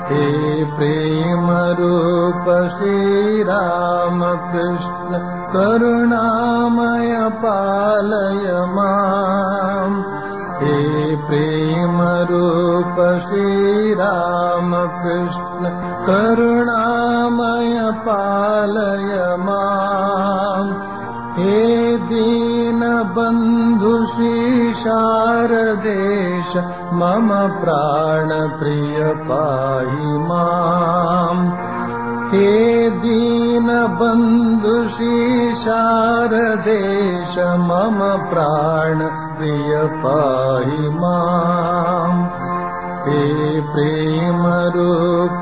हे प्रेम रूप श्रीराम कृष्ण करुणामय पालय माम् हे प्रेम रूप श्रीराम कृष्ण करुणामय पालय माम् हे दीनबन्धु शारदेश मम प्राणप्रिय पाहि माम् हे दीनबन्धु शारदेश मम प्राणप्रिय पाहि माम् हे प्रेमरूप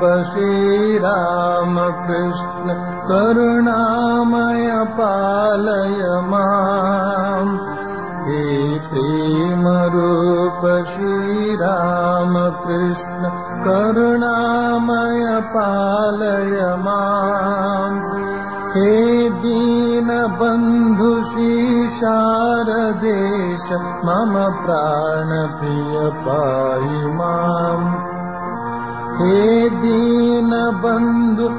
श्रीरामकृष्ण करुणामय पालय माम् हे प्रेमरूप श्रीरामकृष्ण करुणामय पालय माम् हे दीनबन्धु शारदेश मम प्राणप्रिय पाहि माम् हे दीनबन्धु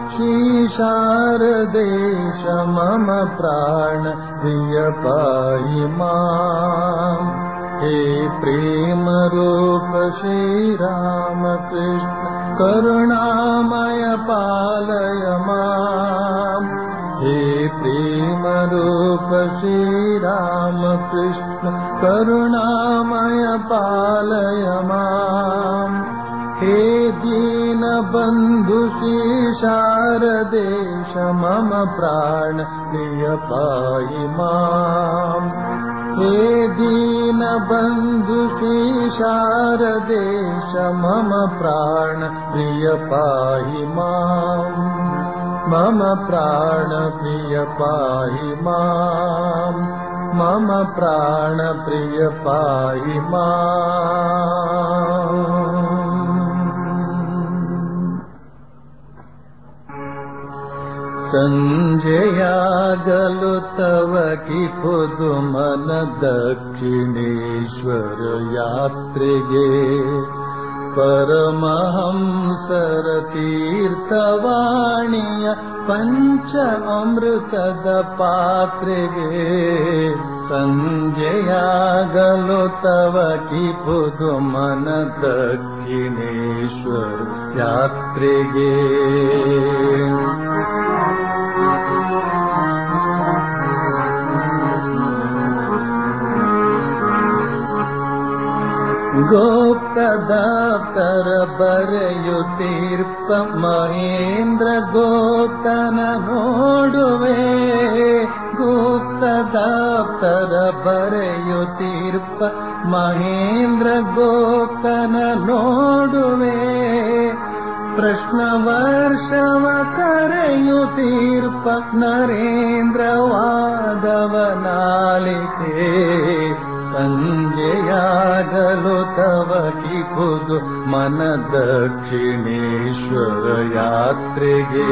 शारदेश मम प्राणप्रिय पाहि माम् हे प्रेमरूप श्रीरामकृष्ण करुणामय पालय माम् हे प्रेमरूप श्रीरामकृष्ण करुणामय पालय माम् हे दीनबन्धु शारदेश मम प्राण प्रिय पाहि माम् हे दीनबन्धु शारदेश मम प्राण प्रिय पाहि माम् मम प्राणप्रिय पाहि माम् मम प्राणप्रिय पाहि माम् सञ्जयागलु तव कि पुदुमन दक्षिणेश्वर यात्रिगे परमहंसर तीर्थवाणीय पञ्च अमृतद पात्रिगे सञ्जयागलो तव कि पुदुमन दक्षिणेश्वर यात्रिगे ಗೋಪ್ತದಾಪ್ತರ ಬರೆಯುತ್ತೀರ್ಪ ಮಹೇಂದ್ರ ಗೋಪ್ತನ ನೋಡುವೆ ಗುಪ್ತದಾಪ್ತರ ಬರೆಯುತ್ತೀರ್ಪ ಮಹೇಂದ್ರ ಗೋಪ್ತನ ನೋಡುವೆ ಪ್ರಶ್ನ ವರ್ಷವ ಕರೆಯುತ್ತೀರ್ಪ ನರೇಂದ್ರ ವಾದವನಾಲಿಕೆ ಸಂಜೆಯಾಗಲು ತವ ಕಿಪುದು ಮನ ದಕ್ಷಿಣೇಶ್ವರ ಯಾತ್ರೆಗೆ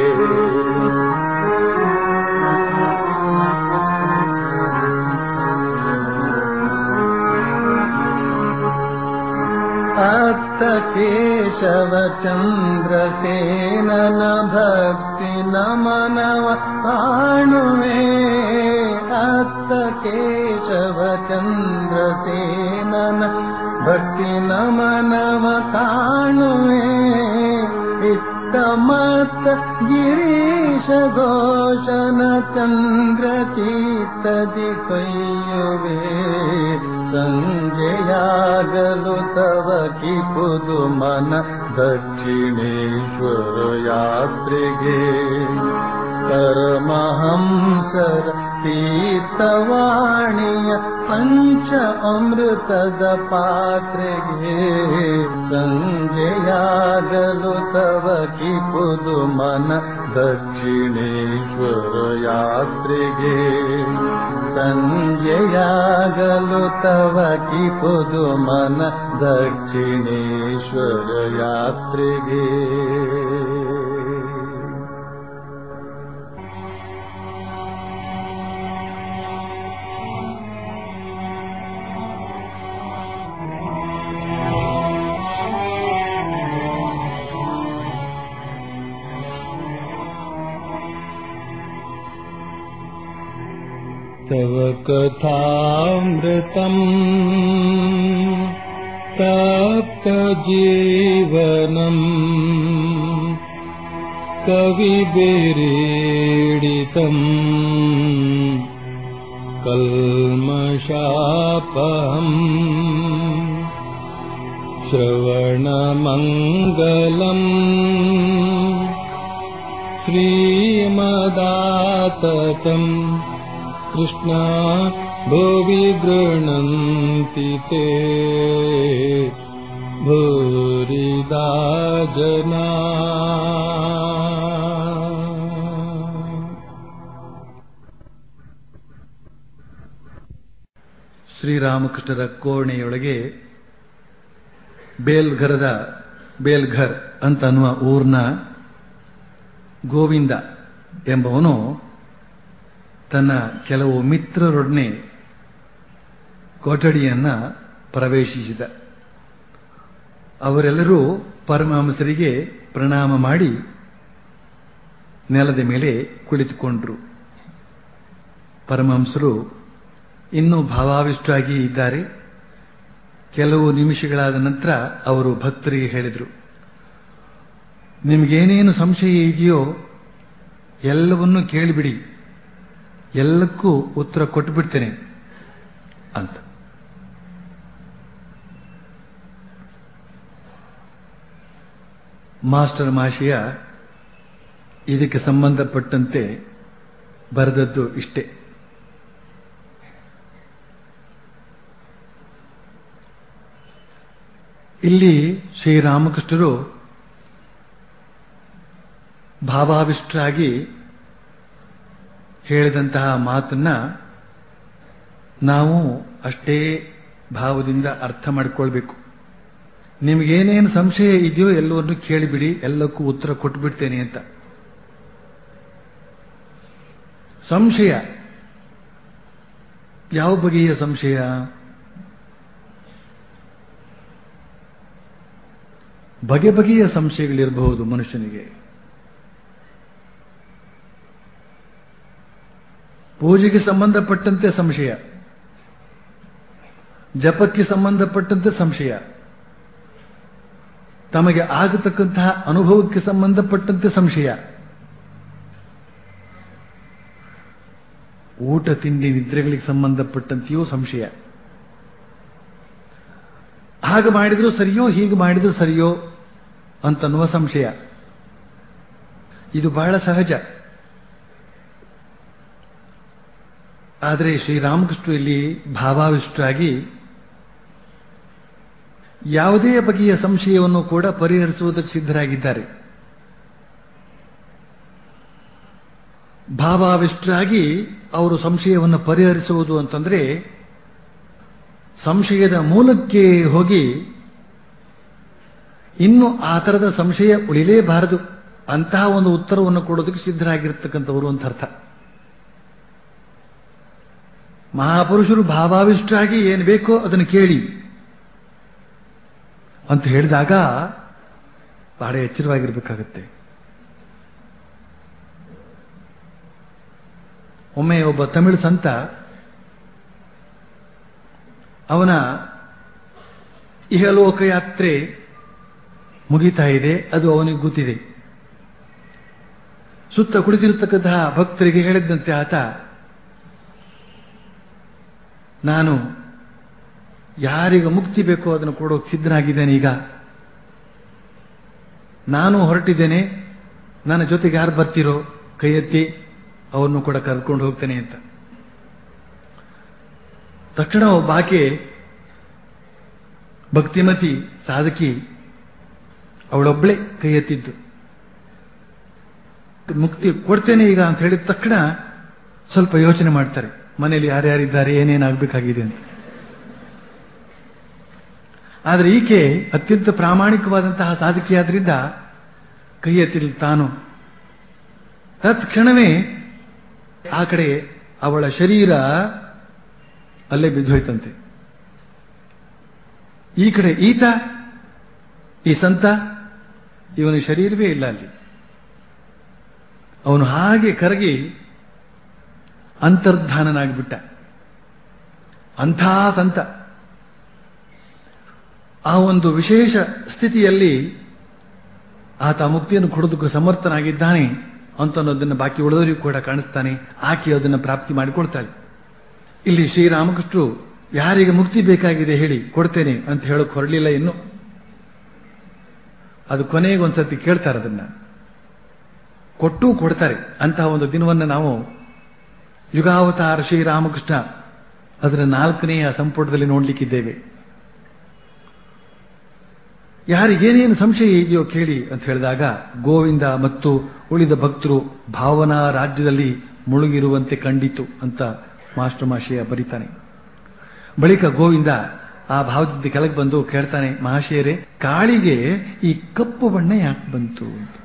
ಅತ್ತ ಕೇಶವ ಚಂದ್ರಸೇನನ ಭಕ್ತಿ ನಮನವ ಕಾಣುವೆ ಅತ್ತ ಕೇಶವ ಚಂದ್ರಸೇನನ ಭಕ್ತಿ ನಮನವ ಕಾಣುವೆ ಇತ್ತ ಮತ್ತ ಗಿರೀಶ ಘೋಷನ ಚಂದ್ರ ಚೀತದಿ ಕೈಯುವೆ ಸಂಜೆಯಾಗಲು ತವ ಕಿಪುದು ಮನ ದಕ್ಷಿಣೇಶ್ವರ ಯಾತ್ರೆಗೆ ಪರಮಹಂಸರ ತೀರ್ಥವಾಣಿಯ ಪಂಚ ಅಮೃತದ ಪಾತ್ರೆಗೆ ಸಂಜೆಯಾಗಲು ತವ ಕಿಪುದು ಮನ ದಕ್ಷಿಣೇಶ್ವರ ಯಾತ್ರೆಗೆ ಸಂಜೆಯಾಗಲು ತವ ಕಿಪುದು ಮನ ದಕ್ಷಿಣೇಶ್ವರ ಯಾತ್ರೆಗೆ तव कथामृतम् तप्तजीवनम् कविभिरीडितम् कल्मषापहम् श्रवणमङ्गलम् श्रीमदाततम् कृष्णा भुवि गृह्णन्ति ते भूरिदा जना ಶ್ರೀರಾಮಕೃಷ್ಣರ ಕೋಣೆಯೊಳಗೆ ಬೇಲ್ಘರದ ಬೇಲ್ಘರ್ ಅಂತ ಅನ್ನುವ ಊರ್ನ ಗೋವಿಂದ ಎಂಬವನು ತನ್ನ ಕೆಲವು ಮಿತ್ರರೊಡನೆ ಕೊಠಡಿಯನ್ನ ಪ್ರವೇಶಿಸಿದ ಅವರೆಲ್ಲರೂ ಪರಮಹಂಸರಿಗೆ ಪ್ರಣಾಮ ಮಾಡಿ ನೆಲದ ಮೇಲೆ ಕುಳಿತುಕೊಂಡ್ರು ಪರಮಹಂಸರು ಇನ್ನೂ ಭಾವಾವಿಷ್ಟಾಗಿ ಇದ್ದಾರೆ ಕೆಲವು ನಿಮಿಷಗಳಾದ ನಂತರ ಅವರು ಭಕ್ತರಿಗೆ ಹೇಳಿದರು ನಿಮಗೇನೇನು ಸಂಶಯ ಇದೆಯೋ ಎಲ್ಲವನ್ನೂ ಕೇಳಿಬಿಡಿ ಎಲ್ಲಕ್ಕೂ ಉತ್ತರ ಕೊಟ್ಟುಬಿಡ್ತೇನೆ ಅಂತ ಮಾಸ್ಟರ್ ಮಾಶಿಯ ಇದಕ್ಕೆ ಸಂಬಂಧಪಟ್ಟಂತೆ ಬರೆದದ್ದು ಇಷ್ಟೇ ಇಲ್ಲಿ ಶ್ರೀರಾಮಕೃಷ್ಣರು ಭಾವಾವಿಷ್ಟರಾಗಿ ಹೇಳಿದಂತಹ ಮಾತನ್ನ ನಾವು ಅಷ್ಟೇ ಭಾವದಿಂದ ಅರ್ಥ ಮಾಡಿಕೊಳ್ಬೇಕು ನಿಮಗೇನೇನು ಸಂಶಯ ಇದೆಯೋ ಎಲ್ಲವನ್ನು ಕೇಳಿಬಿಡಿ ಎಲ್ಲಕ್ಕೂ ಉತ್ತರ ಕೊಟ್ಬಿಡ್ತೇನೆ ಅಂತ ಸಂಶಯ ಯಾವ ಬಗೆಯ ಸಂಶಯ ಬಗೆ ಬಗೆಯ ಸಂಶಯಗಳಿರಬಹುದು ಮನುಷ್ಯನಿಗೆ ಪೂಜೆಗೆ ಸಂಬಂಧಪಟ್ಟಂತೆ ಸಂಶಯ ಜಪಕ್ಕೆ ಸಂಬಂಧಪಟ್ಟಂತೆ ಸಂಶಯ ತಮಗೆ ಆಗತಕ್ಕಂತಹ ಅನುಭವಕ್ಕೆ ಸಂಬಂಧಪಟ್ಟಂತೆ ಸಂಶಯ ಊಟ ತಿಂಡಿ ನಿದ್ರೆಗಳಿಗೆ ಸಂಬಂಧಪಟ್ಟಂತೆಯೂ ಸಂಶಯ ಹಾಗೆ ಮಾಡಿದ್ರು ಸರಿಯೋ ಹೀಗೆ ಮಾಡಿದ್ರು ಸರಿಯೋ ಅಂತನ್ನುವ ಸಂಶಯ ಇದು ಬಹಳ ಸಹಜ ಆದರೆ ಶ್ರೀರಾಮಕೃಷ್ಣ ಇಲ್ಲಿ ಭಾವಾವಿಷ್ಟರಾಗಿ ಯಾವುದೇ ಬಗೆಯ ಸಂಶಯವನ್ನು ಕೂಡ ಪರಿಹರಿಸುವುದಕ್ಕೆ ಸಿದ್ಧರಾಗಿದ್ದಾರೆ ಭಾವಾವಿಷ್ಟರಾಗಿ ಅವರು ಸಂಶಯವನ್ನು ಪರಿಹರಿಸುವುದು ಅಂತಂದ್ರೆ ಸಂಶಯದ ಮೂಲಕ್ಕೆ ಹೋಗಿ ಇನ್ನು ಆ ಥರದ ಸಂಶಯ ಉಳಿಲೇಬಾರದು ಅಂತಹ ಒಂದು ಉತ್ತರವನ್ನು ಕೊಡೋದಕ್ಕೆ ಸಿದ್ಧರಾಗಿರ್ತಕ್ಕಂಥವರು ಅಂತ ಅರ್ಥ ಮಹಾಪುರುಷರು ಭಾವಾವಿಷ್ಟರಾಗಿ ಏನು ಬೇಕೋ ಅದನ್ನು ಕೇಳಿ ಅಂತ ಹೇಳಿದಾಗ ಬಹಳ ಎಚ್ಚರವಾಗಿರ್ಬೇಕಾಗತ್ತೆ ಒಮ್ಮೆ ಒಬ್ಬ ತಮಿಳು ಸಂತ ಅವನ ಇಹಲೋಕ ಯಾತ್ರೆ ಮುಗಿತಾ ಇದೆ ಅದು ಅವನಿಗೆ ಗೊತ್ತಿದೆ ಸುತ್ತ ಕುಳಿತಿರತಕ್ಕಂತಹ ಭಕ್ತರಿಗೆ ಹೇಳಿದ್ದಂತೆ ಆತ ನಾನು ಯಾರಿಗೆ ಮುಕ್ತಿ ಬೇಕೋ ಅದನ್ನು ಕೊಡೋಕೆ ಸಿದ್ಧನಾಗಿದ್ದೇನೆ ಈಗ ನಾನು ಹೊರಟಿದ್ದೇನೆ ನನ್ನ ಜೊತೆಗೆ ಯಾರು ಬರ್ತಿರೋ ಕೈ ಎತ್ತಿ ಅವ್ರನ್ನು ಕೂಡ ಕರ್ಕೊಂಡು ಹೋಗ್ತೇನೆ ಅಂತ ತಕ್ಷಣ ಒಬ್ಬ ಆಕೆ ಭಕ್ತಿಮತಿ ಸಾಧಕಿ ಅವಳೊಬ್ಬಳೆ ಕೈ ಎತ್ತಿದ್ದು ಮುಕ್ತಿ ಕೊಡ್ತೇನೆ ಈಗ ಅಂತ ಹೇಳಿದ ತಕ್ಷಣ ಸ್ವಲ್ಪ ಯೋಚನೆ ಮಾಡ್ತಾರೆ ಮನೆಯಲ್ಲಿ ಯಾರ್ಯಾರಿದ್ದಾರೆ ಏನೇನಾಗಬೇಕಾಗಿದೆ ಅಂತ ಆದರೆ ಈಕೆ ಅತ್ಯಂತ ಪ್ರಾಮಾಣಿಕವಾದಂತಹ ಸಾಧಕಿಯಾದ್ರಿಂದ ಕೈ ಎತ್ತಿಲ್ ತಾನು ತತ್ಕ್ಷಣವೇ ಆ ಕಡೆ ಅವಳ ಶರೀರ ಅಲ್ಲೇ ಬಿದ್ದೋಯ್ತಂತೆ ಈ ಕಡೆ ಈತ ಈ ಸಂತ ಇವನ ಶರೀರವೇ ಇಲ್ಲ ಅಲ್ಲಿ ಅವನು ಹಾಗೆ ಕರಗಿ ಅಂತರ್ಧಾನನಾಗ್ಬಿಟ್ಟ ಅಂಥ ಸಂತ ಆ ಒಂದು ವಿಶೇಷ ಸ್ಥಿತಿಯಲ್ಲಿ ಆತ ಮುಕ್ತಿಯನ್ನು ಕೊಡೋದಕ್ಕೂ ಸಮರ್ಥನಾಗಿದ್ದಾನೆ ಅಂತ ಅನ್ನೋದನ್ನು ಬಾಕಿ ಉಳಿದವರಿಗೂ ಕೂಡ ಕಾಣಿಸ್ತಾನೆ ಆಕೆ ಅದನ್ನು ಪ್ರಾಪ್ತಿ ಮಾಡಿಕೊಡ್ತಾಳೆ ಇಲ್ಲಿ ಶ್ರೀರಾಮಕೃಷ್ಣರು ಯಾರಿಗೆ ಮುಕ್ತಿ ಬೇಕಾಗಿದೆ ಹೇಳಿ ಕೊಡ್ತೇನೆ ಅಂತ ಹೇಳೋಕೆ ಹೊರಲಿಲ್ಲ ಇನ್ನು ಅದು ಕೊನೆಗೆ ಒಂದ್ಸತಿ ಕೇಳ್ತಾರೆ ಅದನ್ನ ಕೊಟ್ಟು ಕೊಡ್ತಾರೆ ಅಂತಹ ಒಂದು ದಿನವನ್ನು ನಾವು ಯುಗಾವತಾರ ಶ್ರೀರಾಮಕೃಷ್ಣ ಅದರ ನಾಲ್ಕನೆಯ ಸಂಪುಟದಲ್ಲಿ ನೋಡ್ಲಿಕ್ಕಿದ್ದೇವೆ ಯಾರಿಗೇನೇನು ಸಂಶಯ ಇದೆಯೋ ಕೇಳಿ ಅಂತ ಹೇಳಿದಾಗ ಗೋವಿಂದ ಮತ್ತು ಉಳಿದ ಭಕ್ತರು ಭಾವನಾ ರಾಜ್ಯದಲ್ಲಿ ಮುಳುಗಿರುವಂತೆ ಕಂಡಿತು ಅಂತ ಮಾಸ್ಟರ್ ಮಾಶಯ ಬರೀತಾನೆ ಬಳಿಕ ಗೋವಿಂದ ಆ ಭಾವದಿಂದ ಕೆಳಗೆ ಬಂದು ಕೇಳ್ತಾನೆ ಮಹಾಶಯರೇ ಕಾಳಿಗೆ ಈ ಕಪ್ಪು ಬಣ್ಣ ಯಾಕೆ ಬಂತು ಅಂತ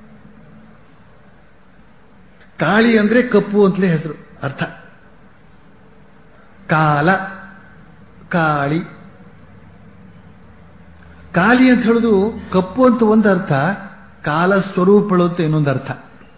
ಕಾಳಿ ಅಂದ್ರೆ ಕಪ್ಪು ಅಂತಲೇ ಹೆಸರು ಅರ್ಥ ಕಾಲ ಕಾಳಿ ಕಾಲಿ ಅಂತ ಹೇಳುದು ಕಪ್ಪು ಅಂತ ಒಂದು ಅರ್ಥ ಕಾಲ ಸ್ವರೂಪಳು ಅಂತ ಇನ್ನೊಂದು ಅರ್ಥ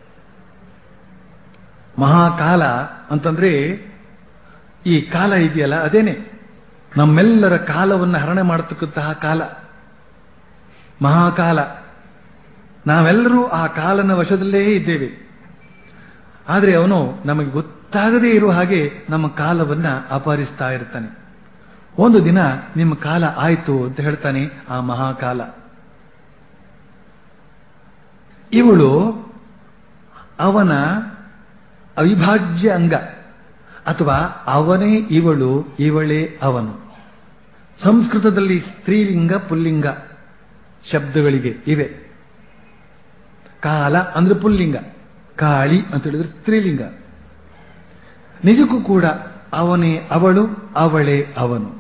ಮಹಾಕಾಲ ಅಂತಂದ್ರೆ ಈ ಕಾಲ ಇದೆಯಲ್ಲ ಅದೇನೆ ನಮ್ಮೆಲ್ಲರ ಕಾಲವನ್ನು ಹರಣೆ ಮಾಡತಕ್ಕಂತಹ ಕಾಲ ಮಹಾಕಾಲ ನಾವೆಲ್ಲರೂ ಆ ಕಾಲನ ವಶದಲ್ಲೇ ಇದ್ದೇವೆ ಆದರೆ ಅವನು ನಮಗೆ ಗೊತ್ತಾಗದೇ ಇರುವ ಹಾಗೆ ನಮ್ಮ ಕಾಲವನ್ನ ಅಪಹರಿಸ್ತಾ ಇರ್ತಾನೆ ಒಂದು ದಿನ ನಿಮ್ಮ ಕಾಲ ಆಯಿತು ಅಂತ ಹೇಳ್ತಾನೆ ಆ ಮಹಾಕಾಲ ಇವಳು ಅವನ ಅವಿಭಾಜ್ಯ ಅಂಗ ಅಥವಾ ಅವನೇ ಇವಳು ಇವಳೇ ಅವನು ಸಂಸ್ಕೃತದಲ್ಲಿ ಸ್ತ್ರೀಲಿಂಗ ಪುಲ್ಲಿಂಗ ಶಬ್ದಗಳಿಗೆ ಇವೆ ಕಾಲ ಅಂದ್ರೆ ಪುಲ್ಲಿಂಗ ಕಾಳಿ ಅಂತ ಹೇಳಿದ್ರೆ ಸ್ತ್ರೀಲಿಂಗ ನಿಜಕ್ಕೂ ಕೂಡ ಅವನೇ ಅವಳು ಅವಳೇ ಅವನು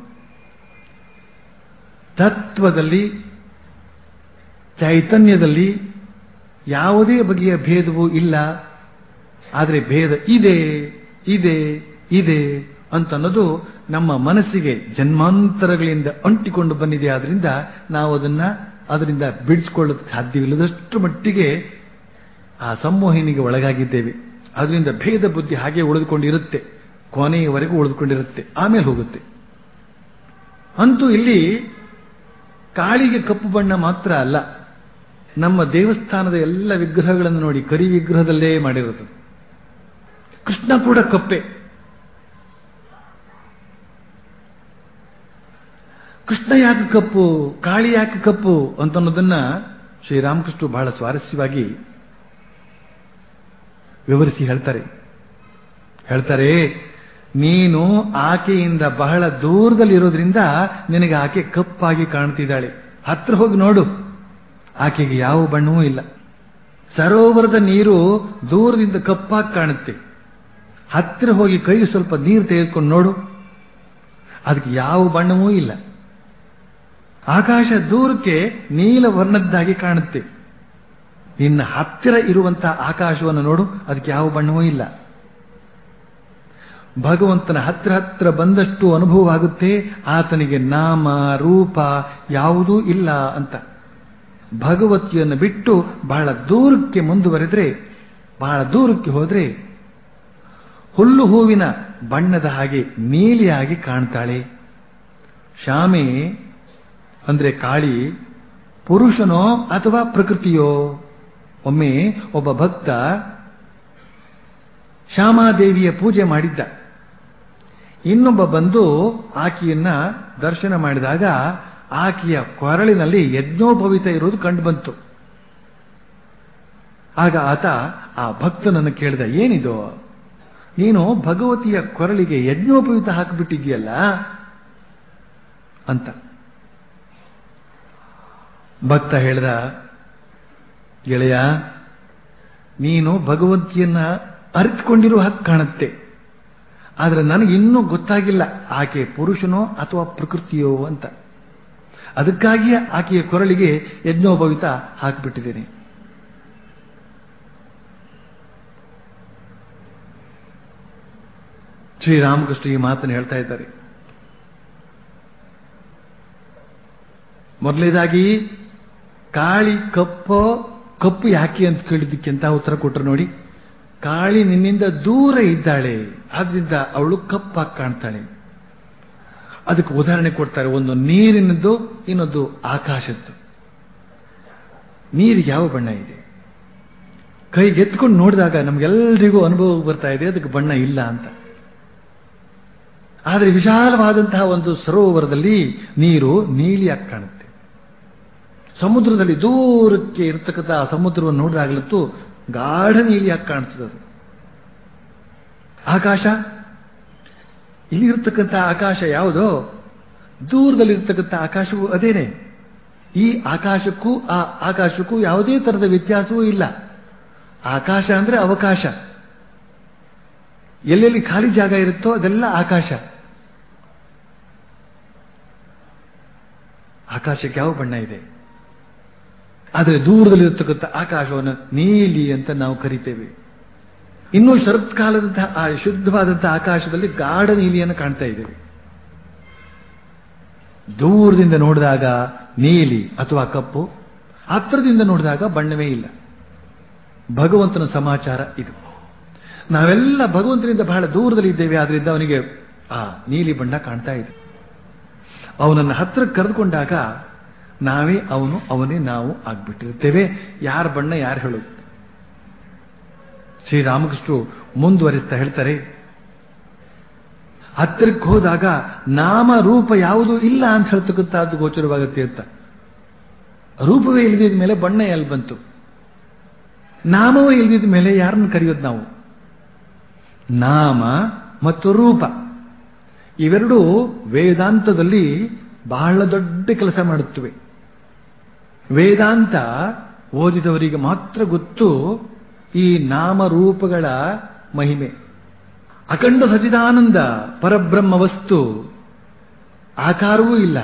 ತತ್ವದಲ್ಲಿ ಚೈತನ್ಯದಲ್ಲಿ ಯಾವುದೇ ಬಗೆಯ ಭೇದವೂ ಇಲ್ಲ ಆದರೆ ಭೇದ ಇದೆ ಇದೆ ಇದೆ ಅಂತನ್ನೋದು ನಮ್ಮ ಮನಸ್ಸಿಗೆ ಜನ್ಮಾಂತರಗಳಿಂದ ಅಂಟಿಕೊಂಡು ಬಂದಿದೆ ಆದ್ರಿಂದ ನಾವು ಅದನ್ನ ಅದರಿಂದ ಬಿಡಿಸಿಕೊಳ್ಳೋದಕ್ಕೆ ಸಾಧ್ಯವಿಲ್ಲದಷ್ಟು ಮಟ್ಟಿಗೆ ಆ ಸಂಮೋಹಿನಿಗೆ ಒಳಗಾಗಿದ್ದೇವೆ ಅದರಿಂದ ಭೇದ ಬುದ್ಧಿ ಹಾಗೆ ಉಳಿದುಕೊಂಡಿರುತ್ತೆ ಕೊನೆಯವರೆಗೂ ಉಳಿದುಕೊಂಡಿರುತ್ತೆ ಆಮೇಲೆ ಹೋಗುತ್ತೆ ಅಂತೂ ಇಲ್ಲಿ ಕಾಳಿಗೆ ಕಪ್ಪು ಬಣ್ಣ ಮಾತ್ರ ಅಲ್ಲ ನಮ್ಮ ದೇವಸ್ಥಾನದ ಎಲ್ಲ ವಿಗ್ರಹಗಳನ್ನು ನೋಡಿ ಕರಿ ವಿಗ್ರಹದಲ್ಲೇ ಮಾಡಿರೋದು ಕೃಷ್ಣ ಕೂಡ ಕಪ್ಪೆ ಕೃಷ್ಣ ಯಾಕೆ ಕಪ್ಪು ಕಾಳಿ ಯಾಕೆ ಕಪ್ಪು ಅಂತ ಅನ್ನೋದನ್ನ ಶ್ರೀರಾಮಕೃಷ್ಣ ಬಹಳ ಸ್ವಾರಸ್ಯವಾಗಿ ವಿವರಿಸಿ ಹೇಳ್ತಾರೆ ಹೇಳ್ತಾರೆ ನೀನು ಆಕೆಯಿಂದ ಬಹಳ ದೂರದಲ್ಲಿರೋದ್ರಿಂದ ನಿನಗೆ ಆಕೆ ಕಪ್ಪಾಗಿ ಕಾಣ್ತಿದ್ದಾಳೆ ಹತ್ರ ಹೋಗಿ ನೋಡು ಆಕೆಗೆ ಯಾವ ಬಣ್ಣವೂ ಇಲ್ಲ ಸರೋವರದ ನೀರು ದೂರದಿಂದ ಕಪ್ಪಾಗಿ ಕಾಣುತ್ತೆ ಹತ್ತಿರ ಹೋಗಿ ಕೈ ಸ್ವಲ್ಪ ನೀರು ತೆಗೆದುಕೊಂಡು ನೋಡು ಅದಕ್ಕೆ ಯಾವ ಬಣ್ಣವೂ ಇಲ್ಲ ಆಕಾಶ ದೂರಕ್ಕೆ ನೀಲ ವರ್ಣದ್ದಾಗಿ ಕಾಣುತ್ತೆ ನಿನ್ನ ಹತ್ತಿರ ಇರುವಂತಹ ಆಕಾಶವನ್ನು ನೋಡು ಅದಕ್ಕೆ ಯಾವ ಬಣ್ಣವೂ ಇಲ್ಲ ಭಗವಂತನ ಹತ್ರ ಹತ್ರ ಬಂದಷ್ಟು ಅನುಭವವಾಗುತ್ತೆ ಆತನಿಗೆ ನಾಮ ರೂಪ ಯಾವುದೂ ಇಲ್ಲ ಅಂತ ಭಗವತಿಯನ್ನು ಬಿಟ್ಟು ಬಹಳ ದೂರಕ್ಕೆ ಮುಂದುವರೆದ್ರೆ ಬಹಳ ದೂರಕ್ಕೆ ಹೋದ್ರೆ ಹುಲ್ಲು ಹೂವಿನ ಬಣ್ಣದ ಹಾಗೆ ನೀಲಿಯಾಗಿ ಕಾಣ್ತಾಳೆ ಶಾಮೆ ಅಂದ್ರೆ ಕಾಳಿ ಪುರುಷನೋ ಅಥವಾ ಪ್ರಕೃತಿಯೋ ಒಮ್ಮೆ ಒಬ್ಬ ಭಕ್ತ ಶ್ಯಾಮಾದೇವಿಯ ಪೂಜೆ ಮಾಡಿದ್ದ ಇನ್ನೊಬ್ಬ ಬಂದು ಆಕೆಯನ್ನ ದರ್ಶನ ಮಾಡಿದಾಗ ಆಕೆಯ ಕೊರಳಿನಲ್ಲಿ ಯಜ್ಞೋಪವಿತ ಇರುವುದು ಕಂಡು ಬಂತು ಆಗ ಆತ ಆ ಭಕ್ತನನ್ನು ಕೇಳಿದ ಏನಿದು ನೀನು ಭಗವತಿಯ ಕೊರಳಿಗೆ ಯಜ್ಞೋಪವಿತ ಹಾಕಿಬಿಟ್ಟಿದ್ಯಲ್ಲ ಅಂತ ಭಕ್ತ ಹೇಳ್ದ ಗೆಳೆಯ ನೀನು ಭಗವತಿಯನ್ನ ಅರಿತುಕೊಂಡಿರುವ ಹಾಗೆ ಕಾಣುತ್ತೆ ಆದರೆ ನನಗೆ ಇನ್ನೂ ಗೊತ್ತಾಗಿಲ್ಲ ಆಕೆ ಪುರುಷನೋ ಅಥವಾ ಪ್ರಕೃತಿಯೋ ಅಂತ ಅದಕ್ಕಾಗಿಯೇ ಆಕೆಯ ಕೊರಳಿಗೆ ಯಜ್ಞೋಪವಿತ ಹಾಕಿಬಿಟ್ಟಿದ್ದೇನೆ ಶ್ರೀರಾಮಕೃಷ್ಣ ಈ ಮಾತನ್ನು ಹೇಳ್ತಾ ಇದ್ದಾರೆ ಮೊದಲನೇದಾಗಿ ಕಾಳಿ ಕಪ್ಪೋ ಕಪ್ಪು ಯಾಕೆ ಅಂತ ಕೇಳಿದ್ದಕ್ಕೆ ಅಂತ ಉತ್ತರ ಕೊಟ್ಟರು ನೋಡಿ ಕಾಳಿ ನಿನ್ನಿಂದ ದೂರ ಇದ್ದಾಳೆ ಆದ್ರಿಂದ ಅವಳು ಕಪ್ಪಾಗಿ ಕಾಣ್ತಾಳೆ ಅದಕ್ಕೆ ಉದಾಹರಣೆ ಕೊಡ್ತಾರೆ ಒಂದು ನೀರಿನದ್ದು ಇನ್ನೊಂದು ಆಕಾಶದ್ದು ನೀರಿಗೆ ಯಾವ ಬಣ್ಣ ಇದೆ ಕೈಗೆ ಎತ್ಕೊಂಡು ನೋಡಿದಾಗ ನಮ್ಗೆಲ್ಲರಿಗೂ ಅನುಭವ ಬರ್ತಾ ಇದೆ ಅದಕ್ಕೆ ಬಣ್ಣ ಇಲ್ಲ ಅಂತ ಆದರೆ ವಿಶಾಲವಾದಂತಹ ಒಂದು ಸರೋವರದಲ್ಲಿ ನೀರು ನೀಲಿಯಾಗಿ ಕಾಣುತ್ತೆ ಸಮುದ್ರದಲ್ಲಿ ದೂರಕ್ಕೆ ಇರತಕ್ಕಂಥ ಆ ಸಮುದ್ರವನ್ನು ನೋಡಿದಾಗಲಂತೂ ಗಾಢ ನೀಲಿಯಾಗಿ ಕಾಣ್ತದೆ ಅದು ಆಕಾಶ ಇಲ್ಲಿ ಇರತಕ್ಕಂಥ ಆಕಾಶ ಯಾವುದೋ ದೂರದಲ್ಲಿರ್ತಕ್ಕಂಥ ಆಕಾಶವೂ ಅದೇನೆ ಈ ಆಕಾಶಕ್ಕೂ ಆ ಆಕಾಶಕ್ಕೂ ಯಾವುದೇ ತರದ ವ್ಯತ್ಯಾಸವೂ ಇಲ್ಲ ಆಕಾಶ ಅಂದ್ರೆ ಅವಕಾಶ ಎಲ್ಲೆಲ್ಲಿ ಖಾಲಿ ಜಾಗ ಇರುತ್ತೋ ಅದೆಲ್ಲ ಆಕಾಶ ಆಕಾಶಕ್ಕೆ ಯಾವ ಬಣ್ಣ ಇದೆ ಆದರೆ ದೂರದಲ್ಲಿರತಕ್ಕಂಥ ಆಕಾಶವನ್ನು ನೀಲಿ ಅಂತ ನಾವು ಕರಿತೇವೆ ಇನ್ನು ಶರತ್ಕಾಲದಂತಹ ಆ ಶುದ್ಧವಾದಂತಹ ಆಕಾಶದಲ್ಲಿ ಗಾಢ ನೀಲಿಯನ್ನು ಕಾಣ್ತಾ ಇದ್ದೇವೆ ದೂರದಿಂದ ನೋಡಿದಾಗ ನೀಲಿ ಅಥವಾ ಕಪ್ಪು ಹತ್ರದಿಂದ ನೋಡಿದಾಗ ಬಣ್ಣವೇ ಇಲ್ಲ ಭಗವಂತನ ಸಮಾಚಾರ ಇದು ನಾವೆಲ್ಲ ಭಗವಂತನಿಂದ ಬಹಳ ದೂರದಲ್ಲಿ ಇದ್ದೇವೆ ಆದ್ರಿಂದ ಅವನಿಗೆ ಆ ನೀಲಿ ಬಣ್ಣ ಕಾಣ್ತಾ ಇದೆ ಅವನನ್ನು ಹತ್ರ ಕರೆದುಕೊಂಡಾಗ ನಾವೇ ಅವನು ಅವನೇ ನಾವು ಆಗ್ಬಿಟ್ಟಿರ್ತೇವೆ ಯಾರ ಬಣ್ಣ ಯಾರು ಹೇಳೋದು ಶ್ರೀರಾಮಕೃಷ್ಣರು ಮುಂದುವರಿಸ್ತಾ ಹೇಳ್ತಾರೆ ಹತ್ತಿರಕ್ಕೆ ಹೋದಾಗ ನಾಮ ರೂಪ ಯಾವುದು ಇಲ್ಲ ಅಂತ ಹೇಳ್ತಕ್ಕಂಥದ್ದು ಗೋಚರವಾಗುತ್ತೆ ಅಂತ ರೂಪವೇ ಇಲ್ಲದಿದ ಮೇಲೆ ಬಣ್ಣ ಎಲ್ಲಿ ಬಂತು ನಾಮವೇ ಇಲ್ಲದಿದ ಮೇಲೆ ಯಾರನ್ನು ಕರೆಯೋದು ನಾವು ನಾಮ ಮತ್ತು ರೂಪ ಇವೆರಡೂ ವೇದಾಂತದಲ್ಲಿ ಬಹಳ ದೊಡ್ಡ ಕೆಲಸ ಮಾಡುತ್ತವೆ ವೇದಾಂತ ಓದಿದವರಿಗೆ ಮಾತ್ರ ಗೊತ್ತು ಈ ನಾಮರೂಪಗಳ ಮಹಿಮೆ ಅಖಂಡ ಸಚಿದಾನಂದ ಪರಬ್ರಹ್ಮ ವಸ್ತು ಆಕಾರವೂ ಇಲ್ಲ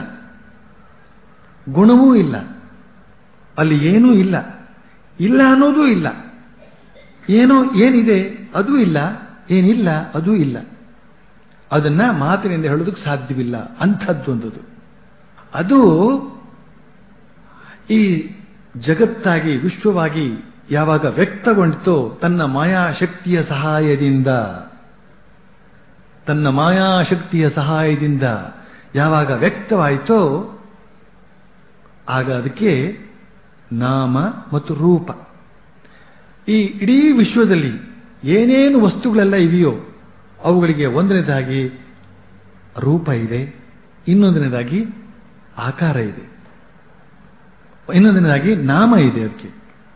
ಗುಣವೂ ಇಲ್ಲ ಅಲ್ಲಿ ಏನೂ ಇಲ್ಲ ಇಲ್ಲ ಅನ್ನೋದೂ ಇಲ್ಲ ಏನೋ ಏನಿದೆ ಅದೂ ಇಲ್ಲ ಏನಿಲ್ಲ ಅದೂ ಇಲ್ಲ ಅದನ್ನ ಮಾತಿನಿಂದ ಹೇಳೋದಕ್ಕೆ ಸಾಧ್ಯವಿಲ್ಲ ಅಂಥದ್ದೊಂದದು ಅದು ಈ ಜಗತ್ತಾಗಿ ವಿಶ್ವವಾಗಿ ಯಾವಾಗ ವ್ಯಕ್ತಗೊಂಡಿತೋ ತನ್ನ ಮಾಯಾಶಕ್ತಿಯ ಸಹಾಯದಿಂದ ತನ್ನ ಮಾಯಾಶಕ್ತಿಯ ಸಹಾಯದಿಂದ ಯಾವಾಗ ವ್ಯಕ್ತವಾಯಿತೋ ಆಗ ಅದಕ್ಕೆ ನಾಮ ಮತ್ತು ರೂಪ ಈ ಇಡೀ ವಿಶ್ವದಲ್ಲಿ ಏನೇನು ವಸ್ತುಗಳೆಲ್ಲ ಇವೆಯೋ ಅವುಗಳಿಗೆ ಒಂದನೇದಾಗಿ ರೂಪ ಇದೆ ಇನ್ನೊಂದನೇದಾಗಿ ಆಕಾರ ಇದೆ ಇನ್ನೊಂದನೇದಾಗಿ ನಾಮ ಇದೆ ಅದಕ್ಕೆ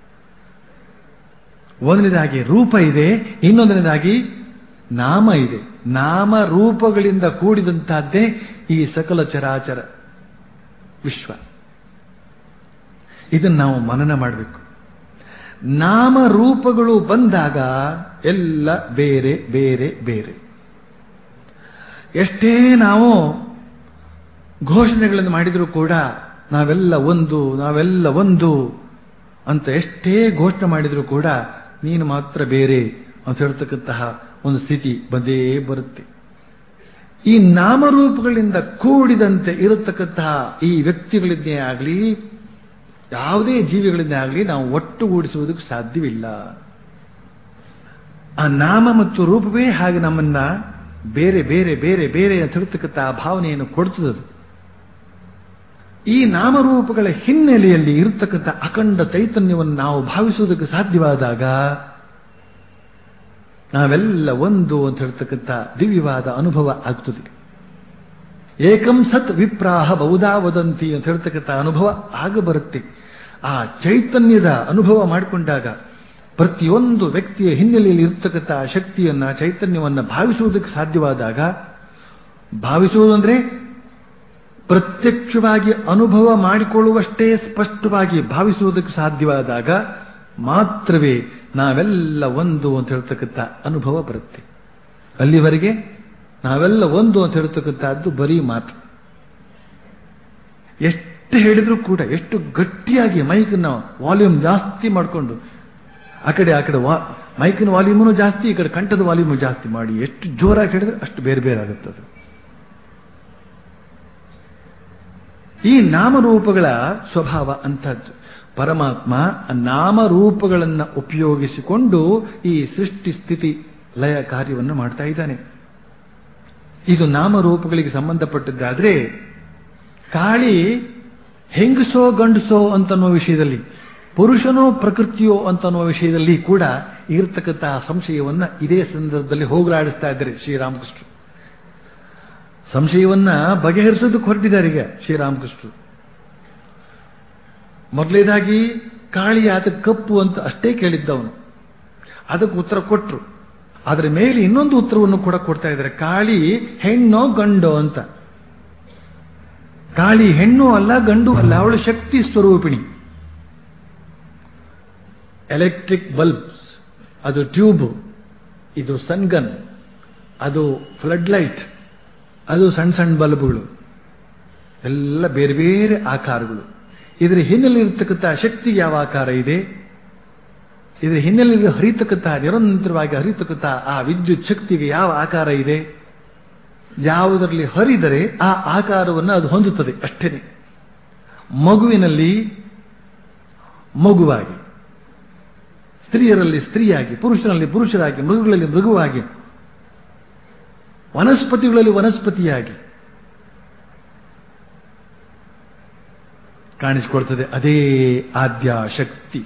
ಒಂದನೇದಾಗಿ ರೂಪ ಇದೆ ಇನ್ನೊಂದನೇದಾಗಿ ನಾಮ ಇದೆ ನಾಮ ರೂಪಗಳಿಂದ ಕೂಡಿದಂತಹದ್ದೇ ಈ ಸಕಲ ಚರಾಚರ ವಿಶ್ವ ಇದನ್ನು ನಾವು ಮನನ ಮಾಡಬೇಕು ನಾಮ ರೂಪಗಳು ಬಂದಾಗ ಎಲ್ಲ ಬೇರೆ ಬೇರೆ ಬೇರೆ ಎಷ್ಟೇ ನಾವು ಘೋಷಣೆಗಳನ್ನು ಮಾಡಿದರೂ ಕೂಡ ನಾವೆಲ್ಲ ಒಂದು ನಾವೆಲ್ಲ ಒಂದು ಅಂತ ಎಷ್ಟೇ ಘೋಷಣೆ ಮಾಡಿದರೂ ಕೂಡ ನೀನು ಮಾತ್ರ ಬೇರೆ ಅಂತ ಹೇಳ್ತಕ್ಕಂತಹ ಒಂದು ಸ್ಥಿತಿ ಬಂದೇ ಬರುತ್ತೆ ಈ ನಾಮರೂಪಗಳಿಂದ ಕೂಡಿದಂತೆ ಇರತಕ್ಕಂತಹ ಈ ವ್ಯಕ್ತಿಗಳಿಂದೇ ಆಗಲಿ ಯಾವುದೇ ಜೀವಿಗಳಿಂದ ಆಗಲಿ ನಾವು ಒಟ್ಟುಗೂಡಿಸುವುದಕ್ಕೆ ಸಾಧ್ಯವಿಲ್ಲ ಆ ನಾಮ ಮತ್ತು ರೂಪವೇ ಹಾಗೆ ನಮ್ಮನ್ನ ಬೇರೆ ಬೇರೆ ಬೇರೆ ಬೇರೆ ಅಂತ ಹೇಳ್ತಕ್ಕಂಥ ಭಾವನೆಯನ್ನು ಕೊಡ್ತದದು ಈ ನಾಮರೂಪಗಳ ಹಿನ್ನೆಲೆಯಲ್ಲಿ ಇರತಕ್ಕಂಥ ಅಖಂಡ ಚೈತನ್ಯವನ್ನು ನಾವು ಭಾವಿಸುವುದಕ್ಕೆ ಸಾಧ್ಯವಾದಾಗ ನಾವೆಲ್ಲ ಒಂದು ಅಂತ ಹೇಳ್ತಕ್ಕಂಥ ದಿವ್ಯವಾದ ಅನುಭವ ಆಗ್ತದೆ ಏಕಂ ಸತ್ ವಿಪ್ರಾಹ ಬಹುದಾ ವದಂತಿ ಅಂತ ಹೇಳ್ತಕ್ಕಂಥ ಅನುಭವ ಆಗ ಬರುತ್ತೆ ಆ ಚೈತನ್ಯದ ಅನುಭವ ಮಾಡಿಕೊಂಡಾಗ ಪ್ರತಿಯೊಂದು ವ್ಯಕ್ತಿಯ ಹಿನ್ನೆಲೆಯಲ್ಲಿ ಇರ್ತಕ್ಕಂಥ ಶಕ್ತಿಯನ್ನ ಚೈತನ್ಯವನ್ನ ಭಾವಿಸುವುದಕ್ಕೆ ಸಾಧ್ಯವಾದಾಗ ಭಾವಿಸುವುದಂದ್ರೆ ಪ್ರತ್ಯಕ್ಷವಾಗಿ ಅನುಭವ ಮಾಡಿಕೊಳ್ಳುವಷ್ಟೇ ಸ್ಪಷ್ಟವಾಗಿ ಭಾವಿಸುವುದಕ್ಕೆ ಸಾಧ್ಯವಾದಾಗ ಮಾತ್ರವೇ ನಾವೆಲ್ಲ ಒಂದು ಅಂತ ಹೇಳ್ತಕ್ಕಂಥ ಅನುಭವ ಬರುತ್ತೆ ಅಲ್ಲಿವರೆಗೆ ನಾವೆಲ್ಲ ಒಂದು ಅಂತ ಹೇಳ್ತಕ್ಕಂಥದ್ದು ಬರೀ ಮಾತು ಎಷ್ಟು ಹೇಳಿದ್ರು ಕೂಡ ಎಷ್ಟು ಗಟ್ಟಿಯಾಗಿ ಮೈಕನ್ನ ವಾಲ್ಯೂಮ್ ಜಾಸ್ತಿ ಮಾಡಿಕೊಂಡು ಆ ಕಡೆ ಆ ಕಡೆ ಮೈಕಿನ ವಾಲ್ಯೂಮನು ಜಾಸ್ತಿ ಈ ಕಡೆ ಕಂಠದ ವಾಲ್ಯೂಮ್ ಜಾಸ್ತಿ ಮಾಡಿ ಎಷ್ಟು ಜೋರಾಗಿ ಹೇಳಿದ್ರೆ ಅಷ್ಟು ಬೇರೆ ಬೇರೆ ಆಗುತ್ತೆ ಅದು ಈ ನಾಮರೂಪಗಳ ಸ್ವಭಾವ ಅಂಥದ್ದು ಪರಮಾತ್ಮ ನಾಮರೂಪಗಳನ್ನು ಉಪಯೋಗಿಸಿಕೊಂಡು ಈ ಸೃಷ್ಟಿ ಸ್ಥಿತಿ ಲಯ ಕಾರ್ಯವನ್ನು ಮಾಡ್ತಾ ಇದ್ದಾನೆ ಇದು ನಾಮರೂಪಗಳಿಗೆ ಸಂಬಂಧಪಟ್ಟದ್ದಾದ್ರೆ ಕಾಳಿ ಹೆಂಗಸೋ ಗಂಡಸೋ ಅಂತನ್ನುವ ವಿಷಯದಲ್ಲಿ ಪುರುಷನೋ ಪ್ರಕೃತಿಯೋ ಅಂತನ್ನುವ ವಿಷಯದಲ್ಲಿ ಕೂಡ ಇರತಕ್ಕಂತಹ ಸಂಶಯವನ್ನ ಇದೇ ಸಂದರ್ಭದಲ್ಲಿ ಹೋಗಲಾಡಿಸ್ತಾ ಇದ್ದಾರೆ ಶ್ರೀರಾಮಕೃಷ್ಣರು ಸಂಶಯವನ್ನ ಬಗೆಹರಿಸೋದಕ್ಕೆ ಹೊರಟಿದ್ದಾರೆ ಈಗ ಶ್ರೀರಾಮಕೃಷ್ಣರು ಮೊದಲೇದಾಗಿ ಕಾಳಿ ಆತ ಕಪ್ಪು ಅಂತ ಅಷ್ಟೇ ಕೇಳಿದ್ದವನು ಅದಕ್ಕೆ ಉತ್ತರ ಕೊಟ್ಟರು ಅದರ ಮೇಲೆ ಇನ್ನೊಂದು ಉತ್ತರವನ್ನು ಕೂಡ ಕೊಡ್ತಾ ಇದ್ದಾರೆ ಕಾಳಿ ಹೆಣ್ಣೋ ಗಂಡೋ ಅಂತ ಕಾಳಿ ಹೆಣ್ಣು ಅಲ್ಲ ಗಂಡು ಅಲ್ಲ ಅವಳು ಶಕ್ತಿ ಸ್ವರೂಪಿಣಿ ಎಲೆಕ್ಟ್ರಿಕ್ ಬಲ್ಬ್ಸ್ ಅದು ಟ್ಯೂಬ್ ಇದು ಸನ್ಗನ್ ಅದು ಫ್ಲಡ್ ಲೈಟ್ ಅದು ಸಣ್ಣ ಸಣ್ಣ ಬಲ್ಬ್ಗಳು ಎಲ್ಲ ಬೇರೆ ಬೇರೆ ಆಕಾರಗಳು ಇದರ ಹಿನ್ನೆಲೆ ಇರತಕ್ಕಂಥ ಶಕ್ತಿಗೆ ಯಾವ ಆಕಾರ ಇದೆ ಇದರ ಹಿನ್ನೆಲೆ ಹರಿತಕ್ಕಂಥ ನಿರಂತರವಾಗಿ ಹರಿತಕ್ಕಂಥ ಆ ವಿದ್ಯುತ್ ಶಕ್ತಿಗೆ ಯಾವ ಆಕಾರ ಇದೆ ಯಾವುದರಲ್ಲಿ ಹರಿದರೆ ಆ ಆಕಾರವನ್ನು ಅದು ಹೊಂದುತ್ತದೆ ಅಷ್ಟೇನೆ ಮಗುವಿನಲ್ಲಿ ಮಗುವಾಗಿ ಸ್ತ್ರೀಯರಲ್ಲಿ ಸ್ತ್ರೀಯಾಗಿ ಪುರುಷನಲ್ಲಿ ಪುರುಷರಾಗಿ ಮೃಗಗಳಲ್ಲಿ ಮೃಗುವಾಗಿ ವನಸ್ಪತಿಗಳಲ್ಲಿ ವನಸ್ಪತಿಯಾಗಿ ಕಾಣಿಸಿಕೊಳ್ತದೆ ಅದೇ ಆದ್ಯ ಶಕ್ತಿ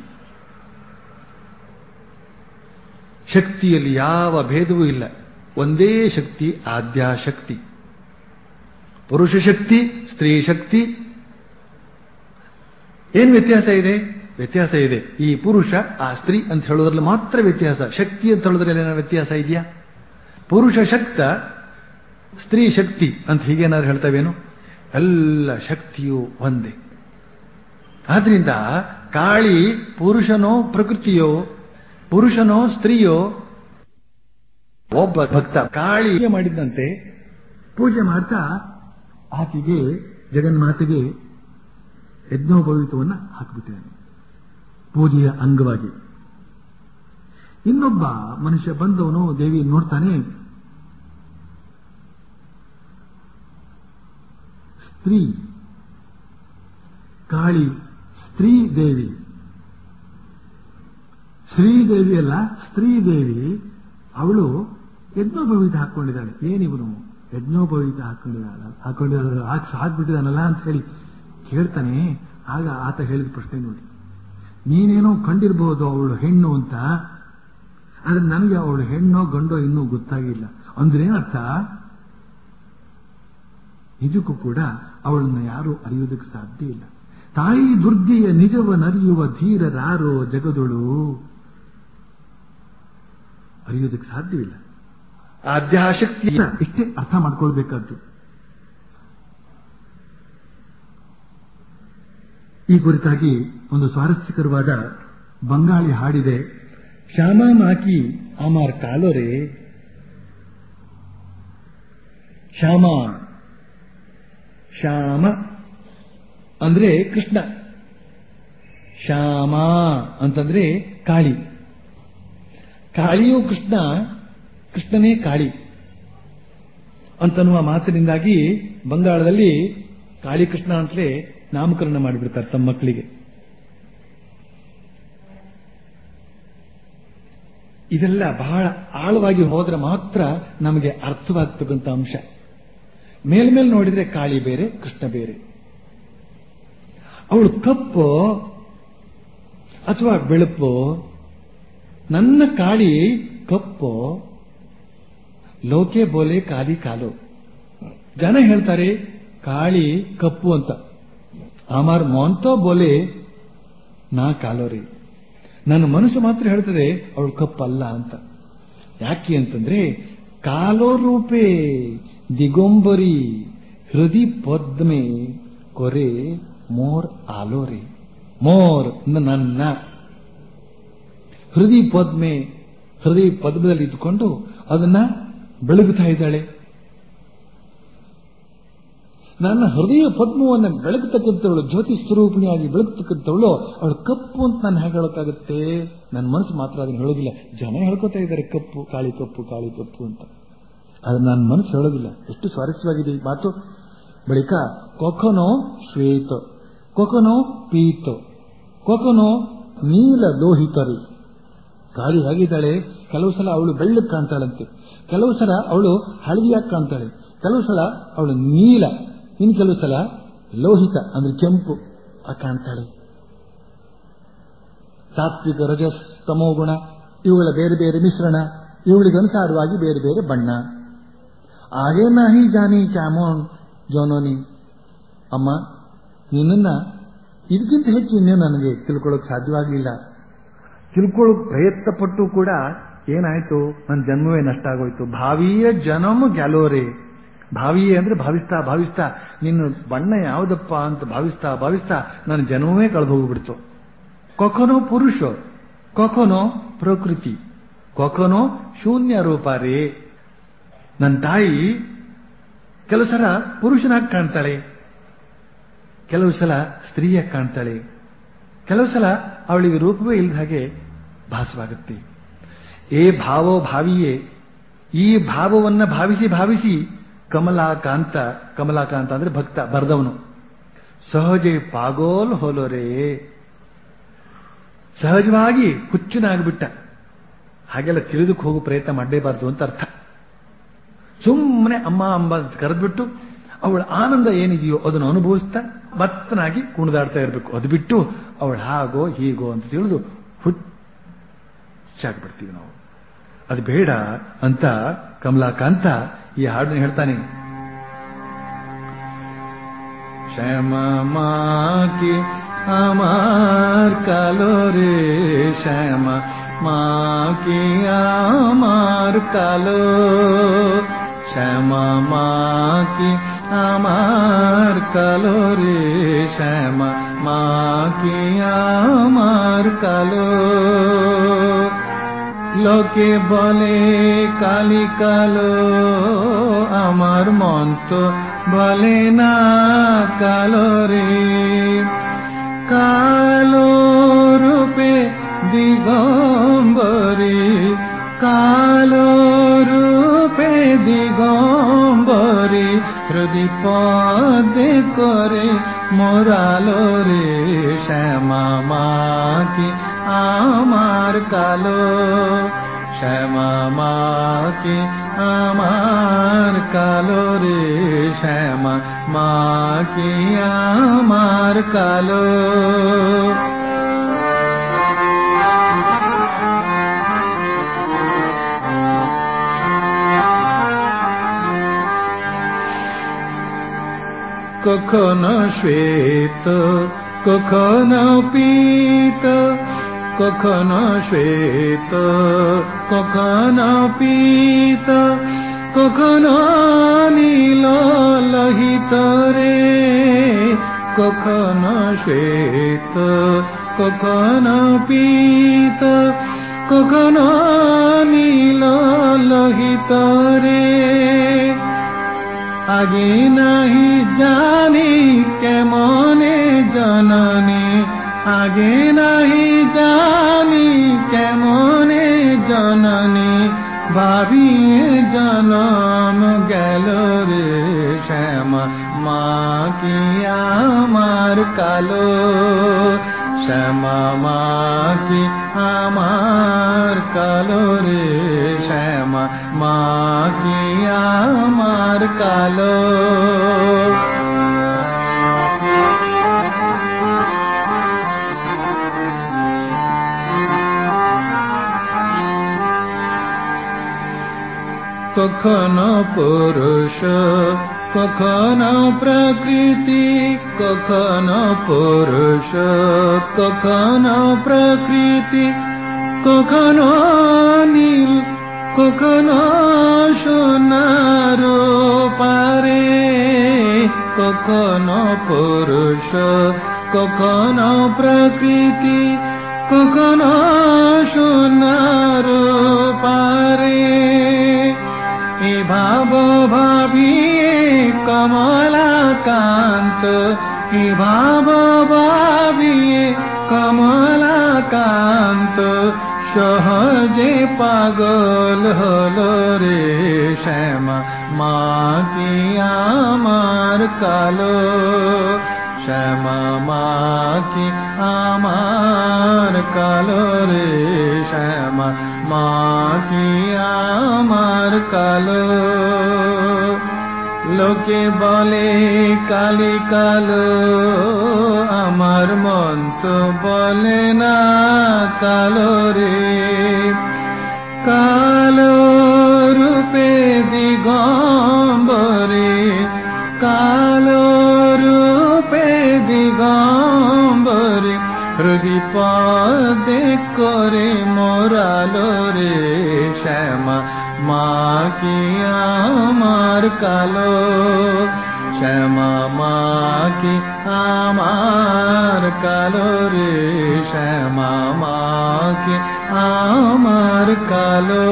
ಶಕ್ತಿಯಲ್ಲಿ ಯಾವ ಭೇದವೂ ಇಲ್ಲ ಒಂದೇ ಶಕ್ತಿ ಆದ್ಯಾಶಕ್ತಿ ಪುರುಷ ಶಕ್ತಿ ಸ್ತ್ರೀ ಶಕ್ತಿ ಏನು ವ್ಯತ್ಯಾಸ ಇದೆ ವ್ಯತ್ಯಾಸ ಇದೆ ಈ ಪುರುಷ ಆ ಸ್ತ್ರೀ ಅಂತ ಹೇಳೋದ್ರಲ್ಲಿ ಮಾತ್ರ ವ್ಯತ್ಯಾಸ ಶಕ್ತಿ ಅಂತ ಹೇಳೋದ್ರಲ್ಲಿ ಏನೋ ವ್ಯತ್ಯಾಸ ಇದೆಯಾ ಪುರುಷ ಶಕ್ತ ಸ್ತ್ರೀ ಶಕ್ತಿ ಅಂತ ಹೀಗೇನಾದ್ರು ಹೇಳ್ತಾವೇನು ಎಲ್ಲ ಶಕ್ತಿಯು ಒಂದೇ ಆದ್ರಿಂದ ಕಾಳಿ ಪುರುಷನೋ ಪ್ರಕೃತಿಯೋ ಪುರುಷನೋ ಸ್ತ್ರೀಯೋ ಒಬ್ಬ ಭಕ್ತ ಕಾಳಿ ಮಾಡಿದ್ದಂತೆ ಪೂಜೆ ಮಾಡ್ತಾ ಆಕೆಗೆ ಜಗನ್ಮಾತೆಗೆ ಯಜ್ಞೋಪವೀತವನ್ನು ಹಾಕಿಬಿಟ್ಟಿದ್ದಾನೆ ಪೂಜೆಯ ಅಂಗವಾಗಿ ಇನ್ನೊಬ್ಬ ಮನುಷ್ಯ ಬಂದವನು ದೇವಿ ನೋಡ್ತಾನೆ ಸ್ತ್ರೀ ಕಾಳಿ ಸ್ತ್ರೀ ದೇವಿ ಶ್ರೀದೇವಿ ಅಲ್ಲ ಸ್ತ್ರೀ ದೇವಿ ಅವಳು ಯಜ್ಞೋಪವೀತ ಹಾಕೊಂಡಿದ್ದಾಳೆ ಏನಿವನು ಯಜ್ಞೋಪವೀತ ಹಾಕೊಂಡಿದ್ದಾಳ ಹಾಕೊಂಡಿದ್ದಾಳ ಹಾಕಿ ಹಾಕ್ಬಿಟ್ಟಿದ್ದಾನಲ್ಲ ಅಂತ ಹೇಳಿ ಕೇಳ್ತಾನೆ ಆಗ ಆತ ಹೇಳಿದ ಪ್ರಶ್ನೆ ನೋಡಿ ನೀನೇನೋ ಕಂಡಿರಬಹುದು ಅವಳು ಹೆಣ್ಣು ಅಂತ ಆದ್ರೆ ನನಗೆ ಅವಳು ಹೆಣ್ಣೋ ಗಂಡೋ ಇನ್ನೂ ಗೊತ್ತಾಗಿಲ್ಲ ಅಂದ್ರೆ ಅರ್ಥ ನಿಜಕ್ಕೂ ಕೂಡ ಅವಳನ್ನ ಯಾರೂ ಅರಿಯೋದಕ್ಕೆ ಸಾಧ್ಯ ಇಲ್ಲ ತಾಯಿ ದುರ್ಗೆಯ ನಿಜವನರಿಯುವ ಧೀರರಾರೋ ಜಗದೊಳು ಅರಿಯೋದಕ್ಕೆ ಸಾಧ್ಯವಿಲ್ಲ ಆದ್ಯಾಶಕ್ತಿ ಇಷ್ಟೇ ಅರ್ಥ ಮಾಡ್ಕೊಳ್ಬೇಕಾದ್ದು ಈ ಕುರಿತಾಗಿ ಒಂದು ಸ್ವಾರಸ್ಯಕರವಾದ ಬಂಗಾಳಿ ಹಾಡಿದೆ ಶ್ಯಾಮ ಮಾಕಿ ಅಮಾರ್ ಕಾಲೋರೆ ಶ್ಯಾಮ ಶ್ಯಾಮ ಅಂದ್ರೆ ಕೃಷ್ಣ ಶ್ಯಾಮ ಅಂತಂದ್ರೆ ಕಾಳಿ ಕಾಳಿಯು ಕೃಷ್ಣ ಕೃಷ್ಣನೇ ಕಾಳಿ ಅಂತನ್ನುವ ಮಾತಿನಿಂದಾಗಿ ಬಂಗಾಳದಲ್ಲಿ ಕಾಳಿ ಕೃಷ್ಣ ಅಂತಲೇ ನಾಮಕರಣ ಮಾಡಿಬಿಡ್ತಾರೆ ತಮ್ಮ ಮಕ್ಕಳಿಗೆ ಇದೆಲ್ಲ ಬಹಳ ಆಳವಾಗಿ ಹೋದ್ರೆ ಮಾತ್ರ ನಮಗೆ ಅರ್ಥವಾಗ್ತಕ್ಕಂಥ ಅಂಶ ಮೇಲ್ಮೇಲೆ ನೋಡಿದ್ರೆ ಕಾಳಿ ಬೇರೆ ಕೃಷ್ಣ ಬೇರೆ ಅವಳು ಕಪ್ಪು ಅಥವಾ ಬೆಳುಪು ನನ್ನ ಕಾಳಿ ಕಪ್ಪು ಲೋಕೆ ಬೋಲೆ ಕಾಲಿ ಕಾಲು ಜನ ಹೇಳ್ತಾರೆ ಕಾಳಿ ಕಪ್ಪು ಅಂತ ಅಮಾರ್ ಮೊಂತೋ ಬೋಲೆ ನಾ ಕಾಲೋರಿ ನನ್ನ ಮನಸ್ಸು ಮಾತ್ರ ಹೇಳ್ತದೆ ಅವಳು ಕಪ್ಪಲ್ಲ ಅಂತ ಯಾಕೆ ಅಂತಂದ್ರೆ ಕಾಲೋ ರೂಪೇ ದಿಗೊಂಬರಿ ಹೃದಯ ಪದ್ಮೆ ಕೊರೆ ಮೋರ್ ಆಲೋರೆ ಮೋರ್ ನನ್ನ ಹೃದಯ ಪದ್ಮೆ ಹೃದಯ ಪದ್ಮದಲ್ಲಿ ಇದ್ದುಕೊಂಡು ಅದನ್ನ ಬೆಳಗುತ್ತಾ ಇದ್ದಾಳೆ ನನ್ನ ಹೃದಯ ಪದ್ಮವನ್ನು ಬೆಳಗತಕ್ಕಂಥವಳು ಜ್ಯೋತಿ ಸ್ವರೂಪಿಣಿಯಾಗಿ ಬೆಳಗತಕ್ಕಂಥವಳು ಅವಳು ಕಪ್ಪು ಅಂತ ನಾನು ಹೇಗೆ ಹೇಳೋಕ್ಕಾಗುತ್ತೆ ನನ್ನ ಮನಸ್ಸು ಮಾತ್ರ ಅದನ್ನು ಹೇಳೋದಿಲ್ಲ ಜನ ಹೇಳ್ಕೊತಾ ಇದ್ದಾರೆ ಕಪ್ಪು ಕಾಳಿ ಕಪ್ಪು ಕಾಳಿ ಕಪ್ಪು ಅಂತ ಅದು ನನ್ನ ಮನಸ್ಸು ಹೇಳೋದಿಲ್ಲ ಎಷ್ಟು ಸ್ವಾರಸ್ಯವಾಗಿದೆ ಈ ಮಾತು ಬಳಿಕ ಕೊಕೊನೋ ಶ್ವೇತ ಕೊಕೊನೋ ಪೀತ ಕೊಕೊನೋ ನೀಲ ಲೋಹಿತರು ಕಾಳಿ ಹೇಗಿದ್ದಾಳೆ ಕೆಲವು ಸಲ ಅವಳು ಬೆಳ್ಳಕ್ಕೆ ಕಾಣ್ತಾಳಂತೆ ಕೆಲವು ಸಲ ಅವಳು ಹಳದಿಯಾಗಿ ಕಾಣ್ತಾಳೆ ಕೆಲವು ಸಲ ಅವಳು ನೀಲ ಇನ್ನು ಕೆಲವು ಸಲ ಲೋಹಿತ ಅಂದ್ರೆ ಕೆಂಪು ಆಗಿ ಕಾಣ್ತಾಳೆ ಸಾತ್ವಿಕ ರಜಸ್ ತಮೋಗುಣ ಇವುಗಳ ಬೇರೆ ಬೇರೆ ಮಿಶ್ರಣ ಇವುಗಳಿಗನುಸಾರವಾಗಿ ಬೇರೆ ಬೇರೆ ಬಣ್ಣ ಆಗೇ ನಾಹಿ ಜಾನಿ ಕ್ಯಾಮೋನ್ ಜೋನೋನಿ ಅಮ್ಮ ನಿನ್ನನ್ನ ಇದಕ್ಕಿಂತ ಹೆಚ್ಚು ಇನ್ನೇನು ನನಗೆ ತಿಳ್ಕೊಳ್ಳೋಕೆ ಸಾಧ್ಯವಾಗಲಿಲ್ಲ ತಿಳ್ಕೊಳ್ಳೋಕೆ ಪ್ರಯತ್ನ ಪಟ್ಟು ಕೂಡ ಏನಾಯ್ತು ನನ್ನ ಜನ್ಮವೇ ನಷ್ಟ ಆಗೋಯ್ತು ಭಾವಿಯ ಜನಮ ಗ್ಯಾಲೋರೆ ಭಾವಿಯೇ ಅಂದ್ರೆ ಭಾವಿಸ್ತಾ ಭಾವಿಸ್ತಾ ನಿನ್ನ ಬಣ್ಣ ಯಾವುದಪ್ಪ ಅಂತ ಭಾವಿಸ್ತಾ ಭಾವಿಸ್ತಾ ನನ್ನ ಜನ್ಮವೇ ಕಳೆದು ಹೋಗ್ಬಿಡ್ತು ಕೊಕೊನೋ ಪುರುಷ ಕೊಕೊನೋ ಪ್ರಕೃತಿ ಕೊಕೊನೋ ಶೂನ್ಯ ರೂಪ ರೇ ನನ್ನ ತಾಯಿ ಕೆಲವು ಸಲ ಪುರುಷನಾಗಿ ಕಾಣ್ತಾಳೆ ಕೆಲವು ಸಲ ಸ್ತ್ರೀಯಾಗಿ ಕಾಣ್ತಾಳೆ ಕೆಲವು ಸಲ ಅವಳಿಗೆ ರೂಪವೇ ಇಲ್ಲದ ಹಾಗೆ ಭಾಸವಾಗುತ್ತೆ ಏ ಭಾವೋ ಭಾವಿಯೇ ಈ ಭಾವವನ್ನ ಭಾವಿಸಿ ಭಾವಿಸಿ ಕಮಲಾಕಾಂತ ಕಮಲಾಕಾಂತ ಅಂದ್ರೆ ಭಕ್ತ ಬರೆದವನು ಸಹಜೆ ಪಾಗೋಲ್ ಹೋಲೋರೇ ಸಹಜವಾಗಿ ಹುಚ್ಚನಾಗ್ಬಿಟ್ಟ ಹಾಗೆಲ್ಲ ತಿಳಿದಕ್ಕೆ ಹೋಗೋ ಪ್ರಯತ್ನ ಮಾಡಲೇಬಾರ್ದು ಅಂತ ಅರ್ಥ ಸುಮ್ಮನೆ ಅಮ್ಮ ಅಂಬ ಅಂತ ಕರೆದ್ಬಿಟ್ಟು ಅವಳ ಆನಂದ ಏನಿದೆಯೋ ಅದನ್ನು ಅನುಭವಿಸ್ತಾ ಮತ್ತನಾಗಿ ಕುಣಿದಾಡ್ತಾ ಇರಬೇಕು ಅದು ಬಿಟ್ಟು ಅವಳು ಹಾಗೋ ಹೀಗೋ ಅಂತ ತಿಳಿದು ಹುಚ್ಚಾಗ್ಬಿಡ್ತೀವಿ ನಾವು ಅದು ಬೇಡ ಅಂತ ಕಮಲಾಕಾಂತ ಈ ಹಾಡನ್ನು ಹೇಳ್ತಾನೆ শ্যামা কি আমার কালো রে শ্যামা মা কি আমার কালো শ্যামা মা কি আমার কালো রে শ্যামা মা কি আমার কালো লোকে বলে কালি কালো আমার মন তো বলে না কালো রে কালো রূপে দিগম্বরী কালো রূপে দিগম্বরী হৃদি পদে করে মোরালো রে শ্যামা মা কি আমার কালো শ্যামা মা কি আমার কালো রে শ্যামা মা কি আমার কালো কখনো শ্বেত কখনো পীত কখনো শ্বেত কখনো পীত কখনো নীল লোহিত রে কখনো শ্বেত কখনো পীত কখনো নীল লোহিত রে আগে নাহি জানি কেমনে জননী আগে নাহি জানি কেমনে জননী ভাবিয়ে জনম গেল রে শ্যামা মা কি আমার কালো শ্যামা মা কি আমার কালো রে শ্যামা মা কি আমার কালো কখনো পুরুষ কখনো প্রকৃতি কখনো পুরুষ কখনো প্রকৃতি কখনো নীল কখনো সোনার পারে কখনো পুরুষ কখনো প্রকৃতি কখনো সোনার পারে এ ভাব ভাবিয়ে কমলাকান্ত এ ভাব ভাবিয়ে কমলাকান্ত সহজে পাগল হলো রে শ্যামা মা কি আমার কালো শ্যামা মা কি আমার কালো রে শ্যামা মা কি আমার কালো লোকে বলে কালি কালো আমার মন তো বলে না কালো রে কালো রূপে দিগম্বরে কালো রূপে দিগম্বরে হৃদি পদে করে মোরালো রে শ্যামা মা কি আমার কালো শ্যামা মা কি আমার কালো রে শ্যামা মা কি আমার কালো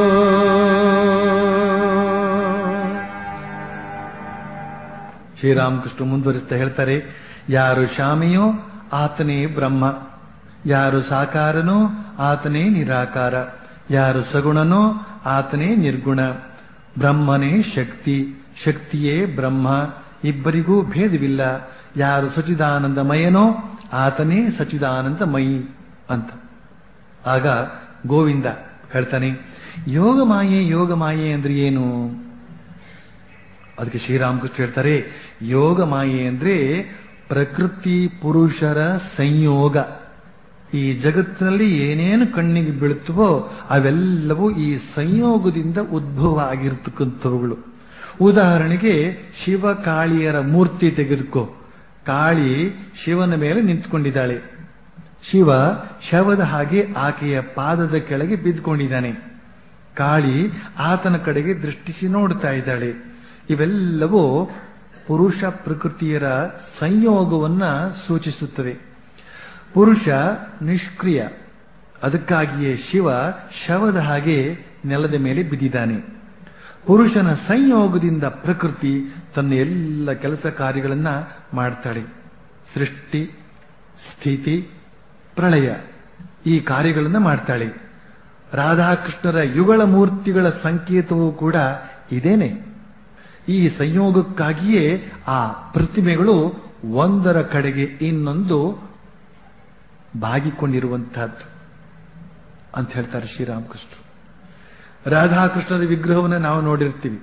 ಶ್ರೀರಾಮಕೃಷ್ಣ ಮುಂದುವರಿಸ್ತಾ ಹೇಳ್ತಾರೆ ಯಾರು ಶಾಮಿಯೋ ಆತನೇ ಬ್ರಹ್ಮ ಯಾರು ಸಾಕಾರನೋ ಆತನೇ ನಿರಾಕಾರ ಯಾರು ಸಗುಣನೋ ಆತನೇ ನಿರ್ಗುಣ ಬ್ರಹ್ಮನೇ ಶಕ್ತಿ ಶಕ್ತಿಯೇ ಬ್ರಹ್ಮ ಇಬ್ಬರಿಗೂ ಭೇದವಿಲ್ಲ ಯಾರು ಸಚಿದಾನಂದಮಯನೋ ಆತನೇ ಸಚಿದಾನಂದಮಯಿ ಅಂತ ಆಗ ಗೋವಿಂದ ಹೇಳ್ತಾನೆ ಯೋಗ ಮಾಯೆ ಯೋಗ ಮಾಯೆ ಅಂದ್ರೆ ಏನು ಅದಕ್ಕೆ ಶ್ರೀರಾಮಕೃಷ್ಣ ಹೇಳ್ತಾರೆ ಯೋಗ ಮಾಯೆ ಅಂದ್ರೆ ಪ್ರಕೃತಿ ಪುರುಷರ ಸಂಯೋಗ ಈ ಜಗತ್ತಿನಲ್ಲಿ ಏನೇನು ಕಣ್ಣಿಗೆ ಬೀಳುತ್ತವೋ ಅವೆಲ್ಲವೂ ಈ ಸಂಯೋಗದಿಂದ ಉದ್ಭವ ಆಗಿರ್ತಕ್ಕಂಥವುಗಳು ಉದಾಹರಣೆಗೆ ಶಿವ ಕಾಳಿಯರ ಮೂರ್ತಿ ತೆಗೆದುಕೋ ಕಾಳಿ ಶಿವನ ಮೇಲೆ ನಿಂತ್ಕೊಂಡಿದ್ದಾಳೆ ಶಿವ ಶವದ ಹಾಗೆ ಆಕೆಯ ಪಾದದ ಕೆಳಗೆ ಬಿದ್ದುಕೊಂಡಿದ್ದಾನೆ ಕಾಳಿ ಆತನ ಕಡೆಗೆ ದೃಷ್ಟಿಸಿ ನೋಡ್ತಾ ಇದ್ದಾಳೆ ಇವೆಲ್ಲವೂ ಪುರುಷ ಪ್ರಕೃತಿಯರ ಸಂಯೋಗವನ್ನ ಸೂಚಿಸುತ್ತವೆ ಪುರುಷ ನಿಷ್ಕ್ರಿಯ ಅದಕ್ಕಾಗಿಯೇ ಶಿವ ಶವದ ಹಾಗೆ ನೆಲದ ಮೇಲೆ ಬಿದ್ದಿದ್ದಾನೆ ಪುರುಷನ ಸಂಯೋಗದಿಂದ ಪ್ರಕೃತಿ ತನ್ನ ಎಲ್ಲ ಕೆಲಸ ಕಾರ್ಯಗಳನ್ನ ಮಾಡ್ತಾಳೆ ಸೃಷ್ಟಿ ಸ್ಥಿತಿ ಪ್ರಳಯ ಈ ಕಾರ್ಯಗಳನ್ನ ಮಾಡ್ತಾಳೆ ರಾಧಾಕೃಷ್ಣರ ಯುಗಳ ಮೂರ್ತಿಗಳ ಸಂಕೇತವೂ ಕೂಡ ಇದೇನೆ ಈ ಸಂಯೋಗಕ್ಕಾಗಿಯೇ ಆ ಪ್ರತಿಮೆಗಳು ಒಂದರ ಕಡೆಗೆ ಇನ್ನೊಂದು ಬಾಗಿಕೊಂಡಿರುವಂತಹದ್ದು ಅಂತ ಹೇಳ್ತಾರೆ ಶ್ರೀರಾಮಕೃಷ್ಣ ರಾಧಾಕೃಷ್ಣರ ವಿಗ್ರಹವನ್ನು ನಾವು ನೋಡಿರ್ತೀವಿ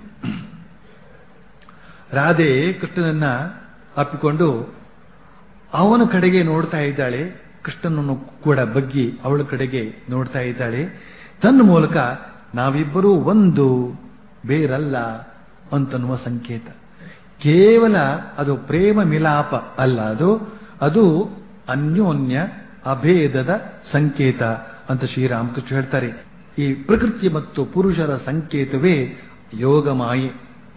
ರಾಧೆ ಕೃಷ್ಣನನ್ನ ಅಪ್ಪಿಕೊಂಡು ಅವನ ಕಡೆಗೆ ನೋಡ್ತಾ ಇದ್ದಾಳೆ ಕೃಷ್ಣನನ್ನು ಕೂಡ ಬಗ್ಗಿ ಅವಳ ಕಡೆಗೆ ನೋಡ್ತಾ ಇದ್ದಾಳೆ ತನ್ನ ಮೂಲಕ ನಾವಿಬ್ಬರೂ ಒಂದು ಬೇರಲ್ಲ ಅಂತನ್ನುವ ಸಂಕೇತ ಕೇವಲ ಅದು ಪ್ರೇಮ ಮಿಲಾಪ ಅಲ್ಲ ಅದು ಅದು ಅನ್ಯೋನ್ಯ ಅಭೇದದ ಸಂಕೇತ ಅಂತ ಶ್ರೀರಾಮಕೃಷ್ಣ ಹೇಳ್ತಾರೆ ಈ ಪ್ರಕೃತಿ ಮತ್ತು ಪುರುಷರ ಸಂಕೇತವೇ ಯೋಗ ಮಾಯೆ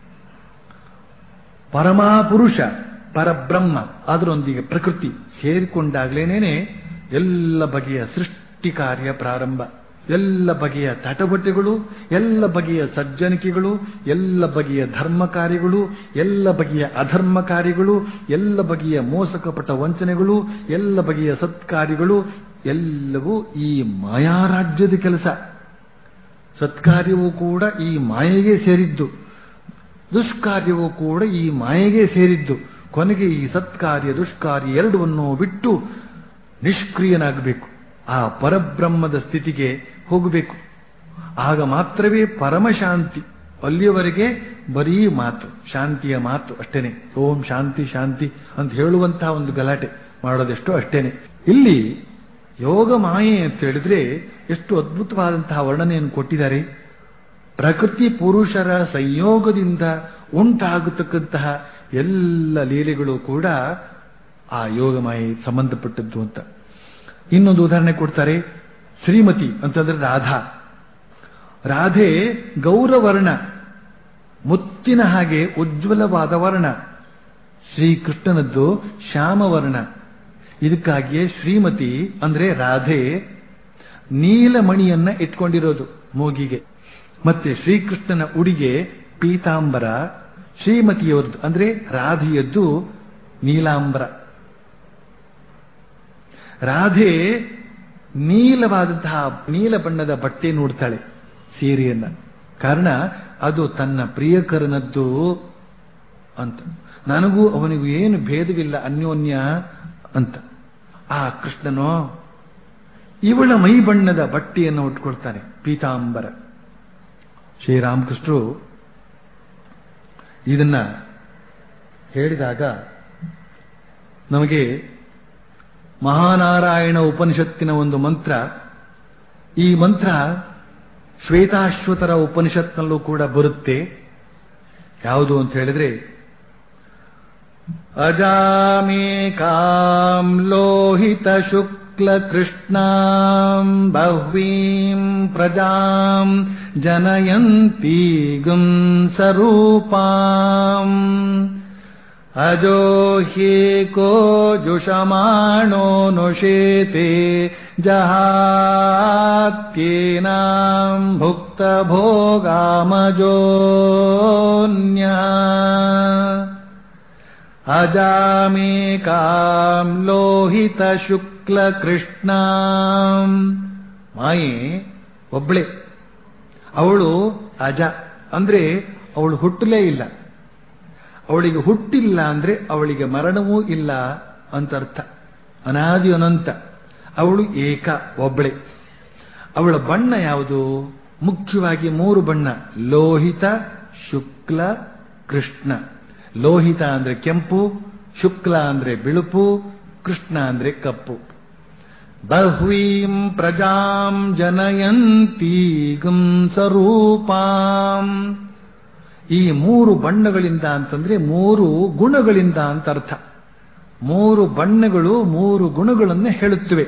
ಪರಮಾಪುರುಷ ಪರಬ್ರಹ್ಮ ಅದರೊಂದಿಗೆ ಪ್ರಕೃತಿ ಸೇರಿಕೊಂಡಾಗ್ಲೇನೇನೆ ಎಲ್ಲ ಬಗೆಯ ಸೃಷ್ಟಿ ಕಾರ್ಯ ಪ್ರಾರಂಭ ಎಲ್ಲ ಬಗೆಯ ತಟಬಟೆಗಳು ಎಲ್ಲ ಬಗೆಯ ಸಜ್ಜನಿಕೆಗಳು ಎಲ್ಲ ಬಗೆಯ ಧರ್ಮ ಕಾರ್ಯಗಳು ಎಲ್ಲ ಬಗೆಯ ಅಧರ್ಮ ಕಾರ್ಯಗಳು ಎಲ್ಲ ಬಗೆಯ ಮೋಸಕಪಟ ವಂಚನೆಗಳು ಎಲ್ಲ ಬಗೆಯ ಸತ್ಕಾರ್ಯಗಳು ಎಲ್ಲವೂ ಈ ಮಾಯಾರಾಜ್ಯದ ಕೆಲಸ ಸತ್ಕಾರ್ಯವೂ ಕೂಡ ಈ ಮಾಯೆಗೆ ಸೇರಿದ್ದು ದುಷ್ಕಾರ್ಯವೂ ಕೂಡ ಈ ಮಾಯೆಗೆ ಸೇರಿದ್ದು ಕೊನೆಗೆ ಈ ಸತ್ಕಾರ್ಯ ದುಷ್ಕಾರ್ಯ ಎರಡವನ್ನು ಬಿಟ್ಟು ನಿಷ್ಕ್ರಿಯನಾಗಬೇಕು ಆ ಪರಬ್ರಹ್ಮದ ಸ್ಥಿತಿಗೆ ಹೋಗಬೇಕು ಆಗ ಮಾತ್ರವೇ ಪರಮಶಾಂತಿ ಅಲ್ಲಿಯವರೆಗೆ ಬರೀ ಮಾತು ಶಾಂತಿಯ ಮಾತು ಅಷ್ಟೇನೆ ಓಂ ಶಾಂತಿ ಶಾಂತಿ ಅಂತ ಹೇಳುವಂತಹ ಒಂದು ಗಲಾಟೆ ಮಾಡೋದೆಷ್ಟೋ ಅಷ್ಟೇನೆ ಇಲ್ಲಿ ಯೋಗ ಮಾಯೆ ಅಂತ ಹೇಳಿದ್ರೆ ಎಷ್ಟು ಅದ್ಭುತವಾದಂತಹ ವರ್ಣನೆಯನ್ನು ಕೊಟ್ಟಿದ್ದಾರೆ ಪ್ರಕೃತಿ ಪುರುಷರ ಸಂಯೋಗದಿಂದ ಉಂಟಾಗತಕ್ಕಂತಹ ಎಲ್ಲ ಲೀಲೆಗಳು ಕೂಡ ಆ ಯೋಗ ಮಾಯೆ ಸಂಬಂಧಪಟ್ಟದ್ದು ಅಂತ ಇನ್ನೊಂದು ಉದಾಹರಣೆ ಕೊಡ್ತಾರೆ ಶ್ರೀಮತಿ ಅಂತಂದ್ರೆ ರಾಧಾ ರಾಧೆ ಗೌರವರ್ಣ ಮುತ್ತಿನ ಹಾಗೆ ಉಜ್ವಲವಾದ ವರ್ಣ ಶ್ರೀಕೃಷ್ಣನದ್ದು ಶ್ಯಾಮವರ್ಣ ಇದಕ್ಕಾಗಿಯೇ ಶ್ರೀಮತಿ ಅಂದ್ರೆ ರಾಧೆ ನೀಲಮಣಿಯನ್ನ ಇಟ್ಕೊಂಡಿರೋದು ಮೂಗಿಗೆ ಮತ್ತೆ ಶ್ರೀಕೃಷ್ಣನ ಉಡಿಗೆ ಪೀತಾಂಬರ ಶ್ರೀಮತಿಯವರದ್ದು ಅಂದ್ರೆ ರಾಧೆಯದ್ದು ನೀಲಾಂಬರ ರಾಧೆ ನೀಲವಾದಂತಹ ನೀಲ ಬಣ್ಣದ ಬಟ್ಟೆ ನೋಡ್ತಾಳೆ ಸೀರೆಯನ್ನ ಕಾರಣ ಅದು ತನ್ನ ಪ್ರಿಯಕರನದ್ದು ಅಂತ ನನಗೂ ಅವನಿಗೂ ಏನು ಭೇದವಿಲ್ಲ ಅನ್ಯೋನ್ಯ ಅಂತ ಆ ಕೃಷ್ಣನೋ ಇವಳ ಮೈ ಬಣ್ಣದ ಬಟ್ಟೆಯನ್ನು ಉಟ್ಕೊಳ್ತಾನೆ ಪೀತಾಂಬರ ಶ್ರೀರಾಮಕೃಷ್ಣರು ಇದನ್ನ ಹೇಳಿದಾಗ ನಮಗೆ ಮಹಾನಾರಾಯಣ ಉಪನಿಷತ್ತಿನ ಒಂದು ಮಂತ್ರ ಈ ಮಂತ್ರ ಶ್ವೇತಾಶ್ವತರ ಉಪನಿಷತ್ನಲ್ಲೂ ಕೂಡ ಬರುತ್ತೆ ಯಾವುದು ಅಂತ ಹೇಳಿದ್ರೆ ಅಜಾಮೇಕಾಂ ಲೋಹಿತ ಶುಕ್ಲ ಕೃಷ್ಣಾಂ ಬಹ್ವೀಂ ಪ್ರಜಾಂ ಜನಯಂತೀಗಂ ಸರೂಪಾಂ ಅಜೋ ಹ್ಯೇಕೋ ಜುಷಮಾಣೋ ನುಷೇತೆ ಜಹಾತ್ಯೇನಾಂ ಭುಕ್ತ ಭೋಗಾಮಜೋನ್ಯ ಅಜಾಮೇಕಾಂ ಲೋಹಿತ ಶುಕ್ಲ ಕೃಷ್ಣಾಂ ಮಾಯೆ ಒಬ್ಳೆ ಅವಳು ಅಜ ಅಂದ್ರೆ ಅವಳು ಹುಟ್ಟಲೇ ಇಲ್ಲ ಅವಳಿಗೆ ಹುಟ್ಟಿಲ್ಲ ಅಂದ್ರೆ ಅವಳಿಗೆ ಮರಣವೂ ಇಲ್ಲ ಅಂತ ಅರ್ಥ ಅನಾದಿ ಅನಂತ ಅವಳು ಏಕ ಒಬ್ಬಳೆ ಅವಳ ಬಣ್ಣ ಯಾವುದು ಮುಖ್ಯವಾಗಿ ಮೂರು ಬಣ್ಣ ಲೋಹಿತ ಶುಕ್ಲ ಕೃಷ್ಣ ಲೋಹಿತ ಅಂದ್ರೆ ಕೆಂಪು ಶುಕ್ಲ ಅಂದ್ರೆ ಬಿಳುಪು ಕೃಷ್ಣ ಅಂದ್ರೆ ಕಪ್ಪು ಬಹ್ವೀಂ ಪ್ರಜಾಂ ಜನಯಂತೀಗಂ ಸ್ವರೂಪಾಂ ಈ ಮೂರು ಬಣ್ಣಗಳಿಂದ ಅಂತಂದ್ರೆ ಮೂರು ಗುಣಗಳಿಂದ ಅಂತ ಅರ್ಥ ಮೂರು ಬಣ್ಣಗಳು ಮೂರು ಗುಣಗಳನ್ನು ಹೇಳುತ್ತವೆ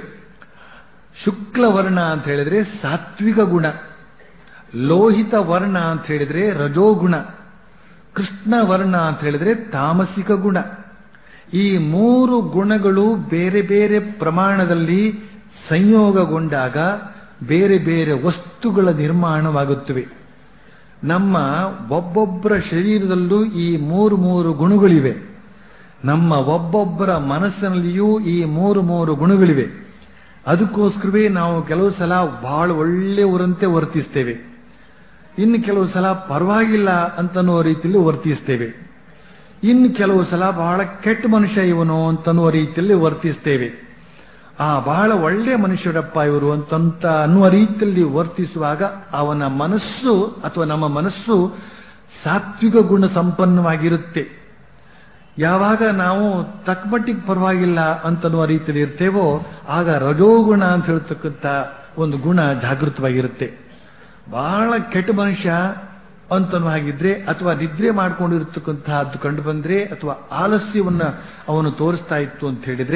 ಶುಕ್ಲ ವರ್ಣ ಅಂತ ಹೇಳಿದ್ರೆ ಸಾತ್ವಿಕ ಗುಣ ಲೋಹಿತ ವರ್ಣ ಅಂತ ಹೇಳಿದ್ರೆ ರಜೋಗುಣ ಕೃಷ್ಣ ವರ್ಣ ಅಂತ ಹೇಳಿದ್ರೆ ತಾಮಸಿಕ ಗುಣ ಈ ಮೂರು ಗುಣಗಳು ಬೇರೆ ಬೇರೆ ಪ್ರಮಾಣದಲ್ಲಿ ಸಂಯೋಗಗೊಂಡಾಗ ಬೇರೆ ಬೇರೆ ವಸ್ತುಗಳ ನಿರ್ಮಾಣವಾಗುತ್ತವೆ ನಮ್ಮ ಒಬ್ಬೊಬ್ಬರ ಶರೀರದಲ್ಲೂ ಈ ಮೂರು ಮೂರು ಗುಣಗಳಿವೆ ನಮ್ಮ ಒಬ್ಬೊಬ್ಬರ ಮನಸ್ಸಿನಲ್ಲಿಯೂ ಈ ಮೂರು ಮೂರು ಗುಣಗಳಿವೆ ಅದಕ್ಕೋಸ್ಕರವೇ ನಾವು ಕೆಲವು ಸಲ ಬಹಳ ಒಳ್ಳೆಯವರಂತೆ ವರ್ತಿಸ್ತೇವೆ ಇನ್ನು ಕೆಲವು ಸಲ ಪರವಾಗಿಲ್ಲ ಅಂತನ್ನುವ ರೀತಿಯಲ್ಲಿ ವರ್ತಿಸ್ತೇವೆ ಇನ್ನು ಕೆಲವು ಸಲ ಬಹಳ ಕೆಟ್ಟ ಮನುಷ್ಯ ಇವನು ಅಂತನ್ನುವ ರೀತಿಯಲ್ಲಿ ವರ್ತಿಸ್ತೇವೆ ಆ ಬಹಳ ಒಳ್ಳೆಯ ಮನುಷ್ಯರಪ್ಪ ಇವರು ಅಂತಂತ ಅನ್ನುವ ರೀತಿಯಲ್ಲಿ ವರ್ತಿಸುವಾಗ ಅವನ ಮನಸ್ಸು ಅಥವಾ ನಮ್ಮ ಮನಸ್ಸು ಸಾತ್ವಿಕ ಗುಣ ಸಂಪನ್ನವಾಗಿರುತ್ತೆ ಯಾವಾಗ ನಾವು ತಕ್ಕಮಟ್ಟಿಗೆ ಪರವಾಗಿಲ್ಲ ಅಂತನ್ನುವ ರೀತಿಯಲ್ಲಿ ಇರ್ತೇವೋ ಆಗ ರಜೋಗುಣ ಅಂತ ಹೇಳ್ತಕ್ಕಂಥ ಒಂದು ಗುಣ ಜಾಗೃತವಾಗಿರುತ್ತೆ ಬಹಳ ಕೆಟ್ಟ ಮನುಷ್ಯ ಅಂತನೂ ಆಗಿದ್ರೆ ಅಥವಾ ನಿದ್ರೆ ಮಾಡ್ಕೊಂಡಿರ್ತಕ್ಕಂತಹದ್ದು ಕಂಡು ಬಂದ್ರೆ ಅಥವಾ ಆಲಸ್ಯವನ್ನ ಅವನು ತೋರಿಸ್ತಾ ಇತ್ತು ಅಂತ ಹೇಳಿದ್ರೆ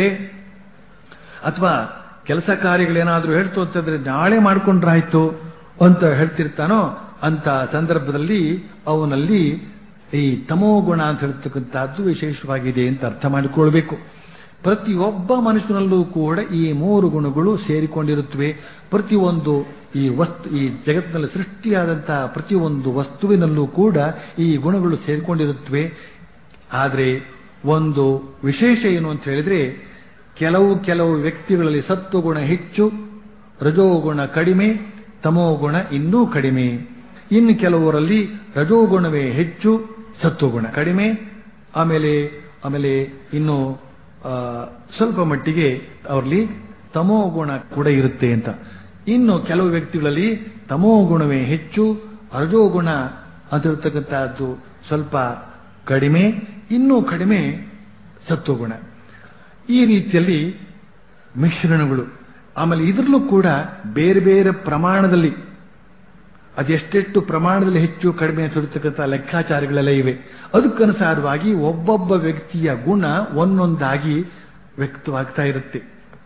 ಅಥವಾ ಕೆಲಸ ಕಾರ್ಯಗಳೇನಾದ್ರೂ ಹೇಳ್ತು ಅಂತಂದ್ರೆ ನಾಳೆ ಮಾಡ್ಕೊಂಡ್ರಾಯ್ತು ಅಂತ ಹೇಳ್ತಿರ್ತಾನೋ ಅಂತ ಸಂದರ್ಭದಲ್ಲಿ ಅವನಲ್ಲಿ ಈ ತಮೋಗುಣ ಅಂತ ಹೇಳ್ತಕ್ಕಂಥದ್ದು ವಿಶೇಷವಾಗಿದೆ ಅಂತ ಅರ್ಥ ಮಾಡಿಕೊಳ್ಬೇಕು ಪ್ರತಿಯೊಬ್ಬ ಮನುಷ್ಯನಲ್ಲೂ ಕೂಡ ಈ ಮೂರು ಗುಣಗಳು ಸೇರಿಕೊಂಡಿರುತ್ತವೆ ಪ್ರತಿಯೊಂದು ಈ ವಸ್ತು ಈ ಜಗತ್ತಿನಲ್ಲಿ ಸೃಷ್ಟಿಯಾದಂತಹ ಪ್ರತಿಯೊಂದು ವಸ್ತುವಿನಲ್ಲೂ ಕೂಡ ಈ ಗುಣಗಳು ಸೇರಿಕೊಂಡಿರುತ್ತವೆ ಆದರೆ ಒಂದು ವಿಶೇಷ ಏನು ಅಂತ ಹೇಳಿದ್ರೆ ಕೆಲವು ಕೆಲವು ವ್ಯಕ್ತಿಗಳಲ್ಲಿ ಸತ್ವಗುಣ ಹೆಚ್ಚು ರಜೋಗುಣ ಕಡಿಮೆ ತಮೋಗುಣ ಇನ್ನೂ ಕಡಿಮೆ ಇನ್ನು ಕೆಲವರಲ್ಲಿ ರಜೋಗುಣವೇ ಹೆಚ್ಚು ಸತ್ವಗುಣ ಕಡಿಮೆ ಆಮೇಲೆ ಆಮೇಲೆ ಇನ್ನು ಸ್ವಲ್ಪ ಮಟ್ಟಿಗೆ ಅವರಲ್ಲಿ ತಮೋಗುಣ ಕೂಡ ಇರುತ್ತೆ ಅಂತ ಇನ್ನು ಕೆಲವು ವ್ಯಕ್ತಿಗಳಲ್ಲಿ ತಮೋಗುಣವೇ ಹೆಚ್ಚು ರಜೋಗುಣ ಅಂತಿರ್ತಕ್ಕಂಥದ್ದು ಸ್ವಲ್ಪ ಕಡಿಮೆ ಇನ್ನೂ ಕಡಿಮೆ ಸತ್ವಗುಣ ಈ ರೀತಿಯಲ್ಲಿ ಮಿಶ್ರಣಗಳು ಆಮೇಲೆ ಇದರಲ್ಲೂ ಕೂಡ ಬೇರೆ ಬೇರೆ ಪ್ರಮಾಣದಲ್ಲಿ ಅದೆಷ್ಟೆಷ್ಟು ಪ್ರಮಾಣದಲ್ಲಿ ಹೆಚ್ಚು ಕಡಿಮೆ ಅನಿಸಿರ್ತಕ್ಕಂಥ ಲೆಕ್ಕಾಚಾರಗಳೆಲ್ಲ ಇವೆ ಅದಕ್ಕನುಸಾರವಾಗಿ ಒಬ್ಬೊಬ್ಬ ವ್ಯಕ್ತಿಯ ಗುಣ ಒಂದೊಂದಾಗಿ ವ್ಯಕ್ತವಾಗ್ತಾ ಇರುತ್ತೆ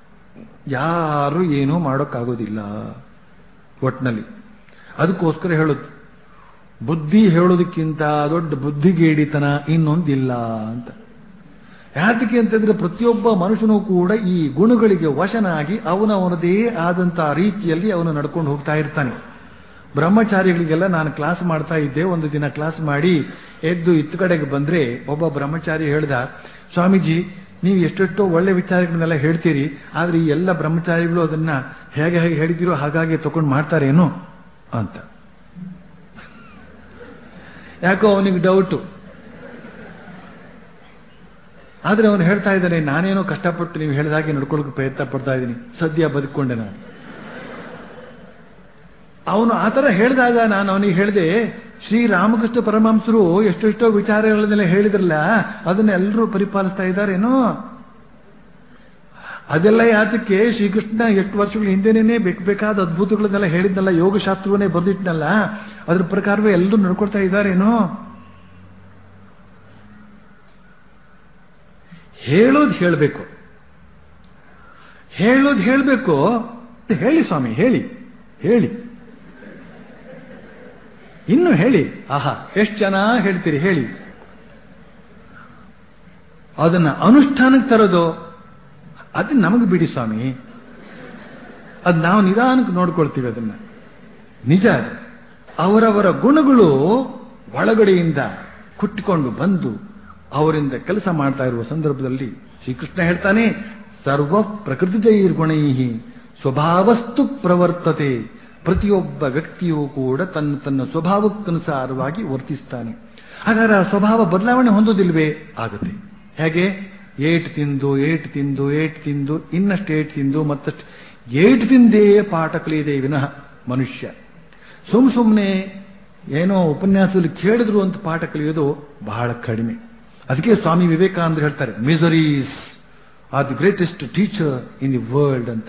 ಯಾರು ಏನೂ ಮಾಡೋಕ್ಕಾಗೋದಿಲ್ಲ ಒಟ್ಟಿನಲ್ಲಿ ಅದಕ್ಕೋಸ್ಕರ ಹೇಳೋದು ಬುದ್ಧಿ ಹೇಳೋದಕ್ಕಿಂತ ದೊಡ್ಡ ಬುದ್ಧಿಗೇಡಿತನ ಇನ್ನೊಂದಿಲ್ಲ ಅಂತ ಯಾತಕ್ಕೆ ಅಂತಂದ್ರೆ ಪ್ರತಿಯೊಬ್ಬ ಮನುಷ್ಯನೂ ಕೂಡ ಈ ಗುಣಗಳಿಗೆ ವಶನಾಗಿ ಅವನವನದೇ ಆದಂತಹ ರೀತಿಯಲ್ಲಿ ಅವನು ನಡ್ಕೊಂಡು ಹೋಗ್ತಾ ಇರ್ತಾನೆ ಬ್ರಹ್ಮಚಾರಿಗಳಿಗೆಲ್ಲ ನಾನು ಕ್ಲಾಸ್ ಮಾಡ್ತಾ ಇದ್ದೆ ಒಂದು ದಿನ ಕ್ಲಾಸ್ ಮಾಡಿ ಎದ್ದು ಇತ್ತ ಕಡೆಗೆ ಬಂದ್ರೆ ಒಬ್ಬ ಬ್ರಹ್ಮಚಾರಿ ಹೇಳ್ದ ಸ್ವಾಮೀಜಿ ನೀವು ಎಷ್ಟೆಷ್ಟೋ ಒಳ್ಳೆ ವಿಚಾರಗಳನ್ನೆಲ್ಲ ಹೇಳ್ತೀರಿ ಆದ್ರೆ ಈ ಎಲ್ಲ ಬ್ರಹ್ಮಚಾರಿಗಳು ಅದನ್ನ ಹೇಗೆ ಹೇಗೆ ಹೇಳ್ತೀರೋ ಹಾಗಾಗಿ ತಗೊಂಡು ಮಾಡ್ತಾರೇನು ಅಂತ ಯಾಕೋ ಅವನಿಗೆ ಡೌಟು ಆದ್ರೆ ಅವನು ಹೇಳ್ತಾ ಇದ್ದಾನೆ ನಾನೇನೋ ಕಷ್ಟಪಟ್ಟು ನೀವು ಹೇಳಿದಾಗೆ ನಡ್ಕೊಳ್ಳೋಕೆ ಪ್ರಯತ್ನ ಪಡ್ತಾ ಇದ್ದೀನಿ ಸದ್ಯ ಬದುಕೊಂಡೆ ನಾನು ಅವನು ಆತರ ಹೇಳಿದಾಗ ನಾನು ಅವನಿಗೆ ಹೇಳಿದೆ ಶ್ರೀರಾಮಕೃಷ್ಣ ಪರಮಹಂಸರು ಎಷ್ಟೆಷ್ಟೋ ವಿಚಾರಗಳನ್ನೆಲ್ಲ ಹೇಳಿದ್ರಲ್ಲ ಅದನ್ನ ಎಲ್ಲರೂ ಪರಿಪಾಲಿಸ್ತಾ ಇದ್ದಾರೇನೋ ಅದೆಲ್ಲ ಯಾತಕ್ಕೆ ಶ್ರೀಕೃಷ್ಣ ಎಷ್ಟು ವರ್ಷಗಳ ಹಿಂದೆನೇ ಬೇಕು ಬೇಕಾದ ಅದ್ಭುತಗಳನ್ನೆಲ್ಲ ಹೇಳಿದ್ನಲ್ಲ ಯೋಗಶಾಸ್ತ್ರವನ್ನೇ ಬರೆದಿಟ್ನಲ್ಲ ಅದ್ರ ಪ್ರಕಾರವೇ ಎಲ್ಲರೂ ನಡ್ಕೊಳ್ತಾ ಇದ್ದಾರೇನೋ ಹೇಳೋದು ಹೇಳಬೇಕು ಹೇಳೋದು ಹೇಳಬೇಕು ಹೇಳಿ ಸ್ವಾಮಿ ಹೇಳಿ ಹೇಳಿ ಇನ್ನು ಹೇಳಿ ಆಹಾ ಎಷ್ಟು ಜನ ಹೇಳ್ತೀರಿ ಹೇಳಿ ಅದನ್ನ ಅನುಷ್ಠಾನಕ್ಕೆ ತರೋದು ಅದು ನಮಗೆ ಬಿಡಿ ಸ್ವಾಮಿ ಅದು ನಾವು ನಿಧಾನಕ್ಕೆ ನೋಡ್ಕೊಳ್ತೀವಿ ಅದನ್ನ ನಿಜ ಅದು ಅವರವರ ಗುಣಗಳು ಒಳಗಡೆಯಿಂದ ಕುಟ್ಟಿಕೊಂಡು ಬಂದು ಅವರಿಂದ ಕೆಲಸ ಮಾಡ್ತಾ ಇರುವ ಸಂದರ್ಭದಲ್ಲಿ ಶ್ರೀಕೃಷ್ಣ ಹೇಳ್ತಾನೆ ಸರ್ವ ಪ್ರಕೃತಿ ಜೈರ್ಗುಣೈ ಸ್ವಭಾವಸ್ತು ಪ್ರವರ್ತತೆ ಪ್ರತಿಯೊಬ್ಬ ವ್ಯಕ್ತಿಯೂ ಕೂಡ ತನ್ನ ತನ್ನ ಸ್ವಭಾವಕ್ಕನುಸಾರವಾಗಿ ವರ್ತಿಸ್ತಾನೆ ಹಾಗಾದ್ರೆ ಆ ಸ್ವಭಾವ ಬದಲಾವಣೆ ಹೊಂದೋದಿಲ್ವೇ ಆಗುತ್ತೆ ಹೇಗೆ ಏಟ್ ತಿಂದು ಏಟ್ ತಿಂದು ಏಟ್ ತಿಂದು ಇನ್ನಷ್ಟು ಏಟ್ ತಿಂದು ಮತ್ತಷ್ಟು ಏಟ್ ತಿಂದೇ ಪಾಠ ಕಲಿಯದೆ ವಿನಃ ಮನುಷ್ಯ ಸುಮ್ ಸುಮ್ಮನೆ ಏನೋ ಉಪನ್ಯಾಸದಲ್ಲಿ ಕೇಳಿದ್ರು ಅಂತ ಪಾಠ ಕಲಿಯೋದು ಬಹಳ ಕಡಿಮೆ ಅದಕ್ಕೆ ಸ್ವಾಮಿ ವಿವೇಕಾನಂದ ಹೇಳ್ತಾರೆ miseries are the greatest teacher in the world ಅಂತ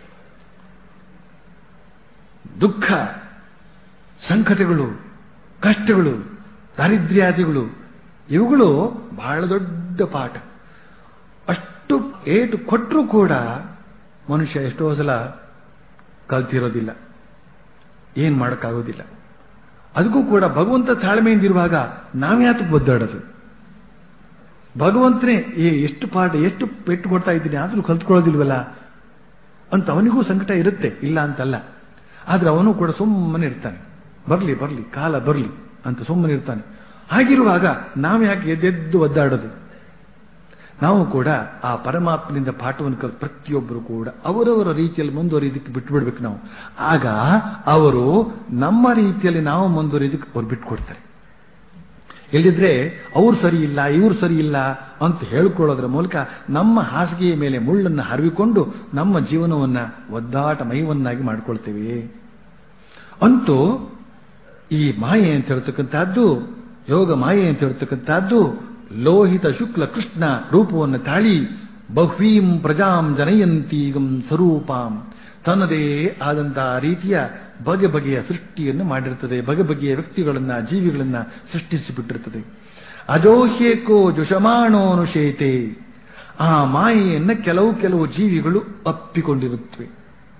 ದುಃಖ ಸಂಕಟಗಳು ಕಷ್ಟಗಳು ದಾರಿದ್ರ್ಯಾದಿಗಳು ಇವುಗಳು ಬಹಳ ದೊಡ್ಡ ಪಾಠ ಅಷ್ಟು ಏಟು ಕೊಟ್ಟರೂ ಕೂಡ ಮನುಷ್ಯ ಎಷ್ಟೋ ಸಲ ಕಲ್ತಿರೋದಿಲ್ಲ ಏನ್ ಮಾಡೋಕ್ಕಾಗೋದಿಲ್ಲ ಅದಕ್ಕೂ ಕೂಡ ಭಗವಂತ ತಾಳ್ಮೆಯಿಂದಿರುವಾಗ ನಾವ್ಯಾತಕ್ಕೆ ಒದ್ದಾಡೋದು ಭಗವಂತನೇ ಏ ಎಷ್ಟು ಪಾಠ ಎಷ್ಟು ಪೆಟ್ಟು ಕೊಡ್ತಾ ಇದ್ದೀನಿ ಆದ್ರೂ ಕಲ್ತ್ಕೊಳ್ಳೋದಿಲ್ವಲ್ಲ ಅಂತ ಅವನಿಗೂ ಸಂಕಟ ಇರುತ್ತೆ ಇಲ್ಲ ಅಂತಲ್ಲ ಆದ್ರೆ ಅವನು ಕೂಡ ಸುಮ್ಮನೆ ಇರ್ತಾನೆ ಬರ್ಲಿ ಬರ್ಲಿ ಕಾಲ ಬರ್ಲಿ ಅಂತ ಸುಮ್ಮನೆ ಇರ್ತಾನೆ ಹಾಗಿರುವಾಗ ನಾವು ಯಾಕೆ ಎದ್ದೆದ್ದು ಒದ್ದಾಡೋದು ನಾವು ಕೂಡ ಆ ಪರಮಾತ್ಮನಿಂದ ಪಾಠವನ್ನು ಕಲ್ ಪ್ರತಿಯೊಬ್ಬರು ಕೂಡ ಅವರವರ ರೀತಿಯಲ್ಲಿ ಮುಂದುವರಿಯೋದಕ್ಕೆ ಬಿಟ್ಬಿಡ್ಬೇಕು ನಾವು ಆಗ ಅವರು ನಮ್ಮ ರೀತಿಯಲ್ಲಿ ನಾವು ಮುಂದುವರಿಯೋದಕ್ಕೆ ಅವ್ರು ಬಿಟ್ಕೊಡ್ತಾರೆ ಇಲ್ಲಿದ್ರೆ ಅವ್ರು ಸರಿ ಇಲ್ಲ ಇವ್ರು ಸರಿ ಇಲ್ಲ ಅಂತ ಹೇಳ್ಕೊಳ್ಳೋದ್ರ ಮೂಲಕ ನಮ್ಮ ಹಾಸಿಗೆಯ ಮೇಲೆ ಮುಳ್ಳನ್ನು ಹರಿವಿಕೊಂಡು ನಮ್ಮ ಜೀವನವನ್ನ ಒದ್ದಾಟ ಮಯವನ್ನಾಗಿ ಮಾಡ್ಕೊಳ್ತೇವೆ ಅಂತೂ ಈ ಮಾಯೆ ಅಂತ ಹೇಳ್ತಕ್ಕಂಥದ್ದು ಯೋಗ ಮಾಯೆ ಅಂತ ಹೇಳ್ತಕ್ಕಂಥದ್ದು ಲೋಹಿತ ಶುಕ್ಲ ಕೃಷ್ಣ ರೂಪವನ್ನು ತಾಳಿ ಬಹ್ವೀಂ ಪ್ರಜಾಂ ಜನಯಂತೀಗಂ ಸ್ವರೂಪಾಂ ತನ್ನದೇ ಆದಂತಹ ರೀತಿಯ ಬಗೆ ಬಗೆಯ ಸೃಷ್ಟಿಯನ್ನು ಮಾಡಿರುತ್ತದೆ ಬಗೆ ಬಗೆಯ ವ್ಯಕ್ತಿಗಳನ್ನ ಜೀವಿಗಳನ್ನ ಸೃಷ್ಟಿಸಿಬಿಟ್ಟಿರುತ್ತದೆ ಅಜೋಹ್ಯೇಕೋ ಜುಷಮಾಣೋನುಶೇತೆ ಆ ಮಾಯೆಯನ್ನ ಕೆಲವು ಕೆಲವು ಜೀವಿಗಳು ಅಪ್ಪಿಕೊಂಡಿರುತ್ತವೆ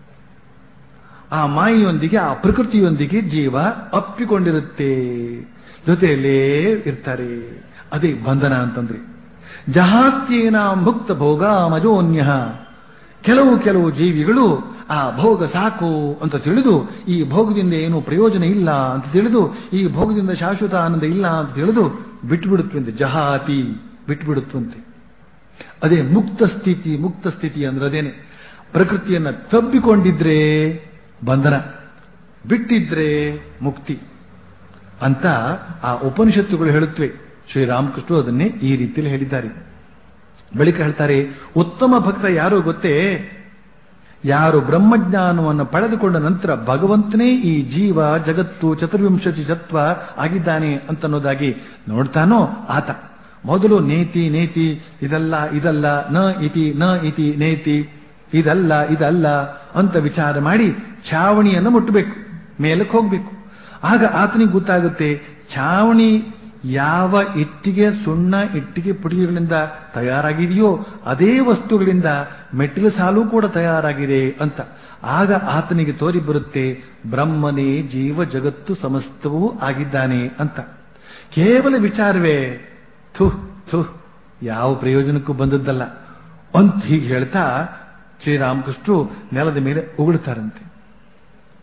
ಆ ಮಾಯೆಯೊಂದಿಗೆ ಆ ಪ್ರಕೃತಿಯೊಂದಿಗೆ ಜೀವ ಅಪ್ಪಿಕೊಂಡಿರುತ್ತೆ ಜೊತೆಯಲ್ಲೇ ಇರ್ತಾರೆ ಅದೇ ಬಂಧನ ಅಂತಂದ್ರೆ ಜಹಾತ್ಯೇನ ಮುಕ್ತ ಭೋಗ ಮಜೋನ್ಯ ಕೆಲವು ಕೆಲವು ಜೀವಿಗಳು ಆ ಭೋಗ ಸಾಕು ಅಂತ ತಿಳಿದು ಈ ಭೋಗದಿಂದ ಏನು ಪ್ರಯೋಜನ ಇಲ್ಲ ಅಂತ ತಿಳಿದು ಈ ಭೋಗದಿಂದ ಶಾಶ್ವತ ಆನಂದ ಇಲ್ಲ ಅಂತ ತಿಳಿದು ಬಿಟ್ಬಿಡುತ್ತಂತೆ ಜಹಾತಿ ಬಿಟ್ಬಿಡುತ್ತಂತೆ ಅದೇ ಮುಕ್ತ ಸ್ಥಿತಿ ಮುಕ್ತ ಸ್ಥಿತಿ ಅಂದ್ರೆ ಅದೇನೆ ಪ್ರಕೃತಿಯನ್ನ ತಬ್ಬಿಕೊಂಡಿದ್ರೆ ಬಂಧನ ಬಿಟ್ಟಿದ್ರೆ ಮುಕ್ತಿ ಅಂತ ಆ ಉಪನಿಷತ್ತುಗಳು ಹೇಳುತ್ತವೆ ಶ್ರೀರಾಮಕೃಷ್ಣರು ಅದನ್ನೇ ಈ ರೀತಿಯಲ್ಲಿ ಹೇಳಿದ್ದಾರೆ ಬಳಿಕ ಹೇಳ್ತಾರೆ ಉತ್ತಮ ಭಕ್ತ ಯಾರು ಗೊತ್ತೇ ಯಾರು ಬ್ರಹ್ಮಜ್ಞಾನವನ್ನು ಪಡೆದುಕೊಂಡ ನಂತರ ಭಗವಂತನೇ ಈ ಜೀವ ಜಗತ್ತು ಚತುರ್ವಿಂಶತಿ ತತ್ವ ಆಗಿದ್ದಾನೆ ಅಂತನ್ನೋದಾಗಿ ನೋಡ್ತಾನೋ ಆತ ಮೊದಲು ನೇತಿ ನೇತಿ ಇದಲ್ಲ ಇದಲ್ಲ ನ ಇತಿ ನ ಇತಿ ನೇತಿ ಇದಲ್ಲ ಇದಲ್ಲ ಅಂತ ವಿಚಾರ ಮಾಡಿ ಛಾವಣಿಯನ್ನು ಮುಟ್ಟಬೇಕು ಮೇಲಕ್ಕೆ ಹೋಗ್ಬೇಕು ಆಗ ಆತನಿಗೆ ಗೊತ್ತಾಗುತ್ತೆ ಛಾವಣಿ ಯಾವ ಇಟ್ಟಿಗೆ ಸುಣ್ಣ ಇಟ್ಟಿಗೆ ಪುಡಿಗಳಿಂದ ತಯಾರಾಗಿದೆಯೋ ಅದೇ ವಸ್ತುಗಳಿಂದ ಮೆಟ್ಟಿಲು ಸಾಲು ಕೂಡ ತಯಾರಾಗಿದೆ ಅಂತ ಆಗ ಆತನಿಗೆ ತೋರಿ ಬರುತ್ತೆ ಬ್ರಹ್ಮನೇ ಜೀವ ಜಗತ್ತು ಸಮಸ್ತವೂ ಆಗಿದ್ದಾನೆ ಅಂತ ಕೇವಲ ವಿಚಾರವೇ ಥು ಥು ಯಾವ ಪ್ರಯೋಜನಕ್ಕೂ ಬಂದದ್ದಲ್ಲ ಅಂತ ಹೀಗೆ ಹೇಳ್ತಾ ಶ್ರೀರಾಮಕೃಷ್ಣರು ನೆಲದ ಮೇಲೆ ಉಗುಳ್ತಾರಂತೆ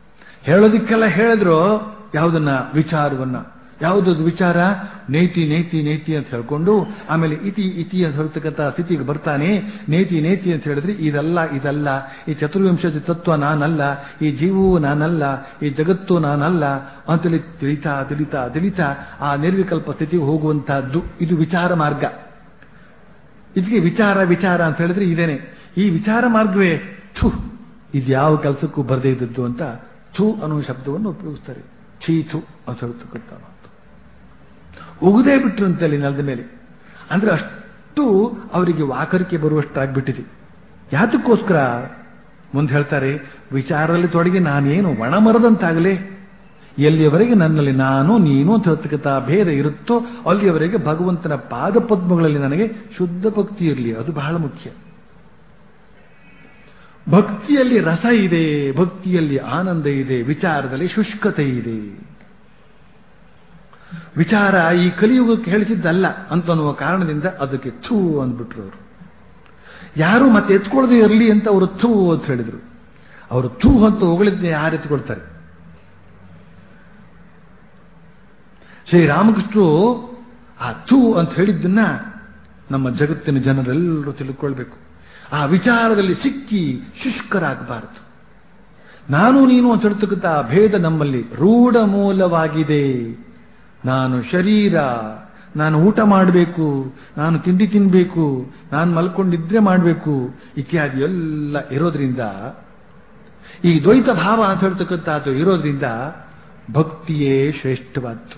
ಹೇಳೋದಿಕ್ಕೆಲ್ಲ ಹೇಳಿದ್ರು ಯಾವುದನ್ನ ವಿಚಾರವನ್ನ ಯಾವುದದು ವಿಚಾರ ನೇತಿ ನೇತಿ ನೇತಿ ಅಂತ ಹೇಳ್ಕೊಂಡು ಆಮೇಲೆ ಇತಿ ಇತಿ ಅಂತ ಹೇಳ್ತಕ್ಕಂಥ ಸ್ಥಿತಿಗೆ ಬರ್ತಾನೆ ನೇತಿ ನೇತಿ ಅಂತ ಹೇಳಿದ್ರೆ ಇದಲ್ಲ ಇದಲ್ಲ ಈ ಚತುರ್ವಿಂಶತಿ ತತ್ವ ನಾನಲ್ಲ ಈ ಜೀವವು ನಾನಲ್ಲ ಈ ಜಗತ್ತು ನಾನಲ್ಲ ಅಂತೇಳಿ ತಿಳಿತಾ ತಿಳಿತಾ ತಿಳಿತಾ ಆ ನಿರ್ವಿಕಲ್ಪ ಸ್ಥಿತಿಗೆ ಹೋಗುವಂತಹದ್ದು ಇದು ವಿಚಾರ ಮಾರ್ಗ ಇದಕ್ಕೆ ವಿಚಾರ ವಿಚಾರ ಅಂತ ಹೇಳಿದ್ರೆ ಇದೇನೆ ಈ ವಿಚಾರ ಮಾರ್ಗವೇ ಥು ಇದು ಯಾವ ಕೆಲಸಕ್ಕೂ ಬರದೇ ಇದ್ದದ್ದು ಅಂತ ಥು ಅನ್ನುವ ಶಬ್ದವನ್ನು ಉಪಯೋಗಿಸ್ತಾರೆ ಛೀ ಥು ಅಂತ ಹೇಳ್ತಕ್ಕಂಥ ಮಾತು ಉಗುದೇ ಬಿಟ್ರು ಅಂತಲ್ಲಿ ನೆಲದ ಮೇಲೆ ಅಂದ್ರೆ ಅಷ್ಟು ಅವರಿಗೆ ವಾಕರಿಕೆ ಬರುವಷ್ಟಾಗ್ಬಿಟ್ಟಿದೆ ಯಾತಕ್ಕೋಸ್ಕರ ಮುಂದೆ ಹೇಳ್ತಾರೆ ವಿಚಾರದಲ್ಲಿ ತೊಡಗಿ ನಾನೇನು ಒಣ ಮರದಂತಾಗಲೇ ಎಲ್ಲಿಯವರೆಗೆ ನನ್ನಲ್ಲಿ ನಾನು ನೀನು ಅಂತ ಹೇಳ್ತಕ್ಕಂಥ ಭೇದ ಇರುತ್ತೋ ಅಲ್ಲಿಯವರೆಗೆ ಭಗವಂತನ ಪಾದ ಪದ್ಮಗಳಲ್ಲಿ ನನಗೆ ಶುದ್ಧ ಭಕ್ತಿ ಇರಲಿ ಅದು ಬಹಳ ಮುಖ್ಯ ಭಕ್ತಿಯಲ್ಲಿ ರಸ ಇದೆ ಭಕ್ತಿಯಲ್ಲಿ ಆನಂದ ಇದೆ ವಿಚಾರದಲ್ಲಿ ಶುಷ್ಕತೆ ಇದೆ ವಿಚಾರ ಈ ಕಲಿಯುಗಕ್ಕೆ ಹೇಳಿಸಿದ್ದಲ್ಲ ಅಂತನ್ನುವ ಕಾರಣದಿಂದ ಅದಕ್ಕೆ ಥೂ ಅಂದ್ಬಿಟ್ರು ಅವರು ಯಾರು ಮತ್ತೆ ಎತ್ಕೊಳ್ಳದೆ ಇರಲಿ ಅಂತ ಅವರು ಥೂ ಅಂತ ಹೇಳಿದ್ರು ಅವರು ಥೂ ಅಂತ ಹೊಗಳಿದ್ದೆ ಯಾರು ಎತ್ಕೊಳ್ತಾರೆ ಶ್ರೀರಾಮಕೃಷ್ಣರು ಆ ಥೂ ಅಂತ ಹೇಳಿದ್ದನ್ನ ನಮ್ಮ ಜಗತ್ತಿನ ಜನರೆಲ್ಲರೂ ತಿಳ್ಕೊಳ್ಬೇಕು ಆ ವಿಚಾರದಲ್ಲಿ ಸಿಕ್ಕಿ ಶುಷ್ಕರಾಗಬಾರದು ನಾನು ನೀನು ಅಂತ ಹೇಳ್ತಕ್ಕಂಥ ಆ ಭೇದ ನಮ್ಮಲ್ಲಿ ರೂಢ ಮೂಲವಾಗಿದೆ ನಾನು ಶರೀರ ನಾನು ಊಟ ಮಾಡಬೇಕು ನಾನು ತಿಂಡಿ ತಿನ್ಬೇಕು ನಾನು ಮಲ್ಕೊಂಡಿದ್ರೆ ಮಾಡಬೇಕು ಇತ್ಯಾದಿ ಎಲ್ಲ ಇರೋದ್ರಿಂದ ಈ ದ್ವೈತ ಭಾವ ಅಂತ ಹೇಳ್ತಕ್ಕಂಥದ್ದು ಇರೋದ್ರಿಂದ ಭಕ್ತಿಯೇ ಶ್ರೇಷ್ಠವಾದ್ದು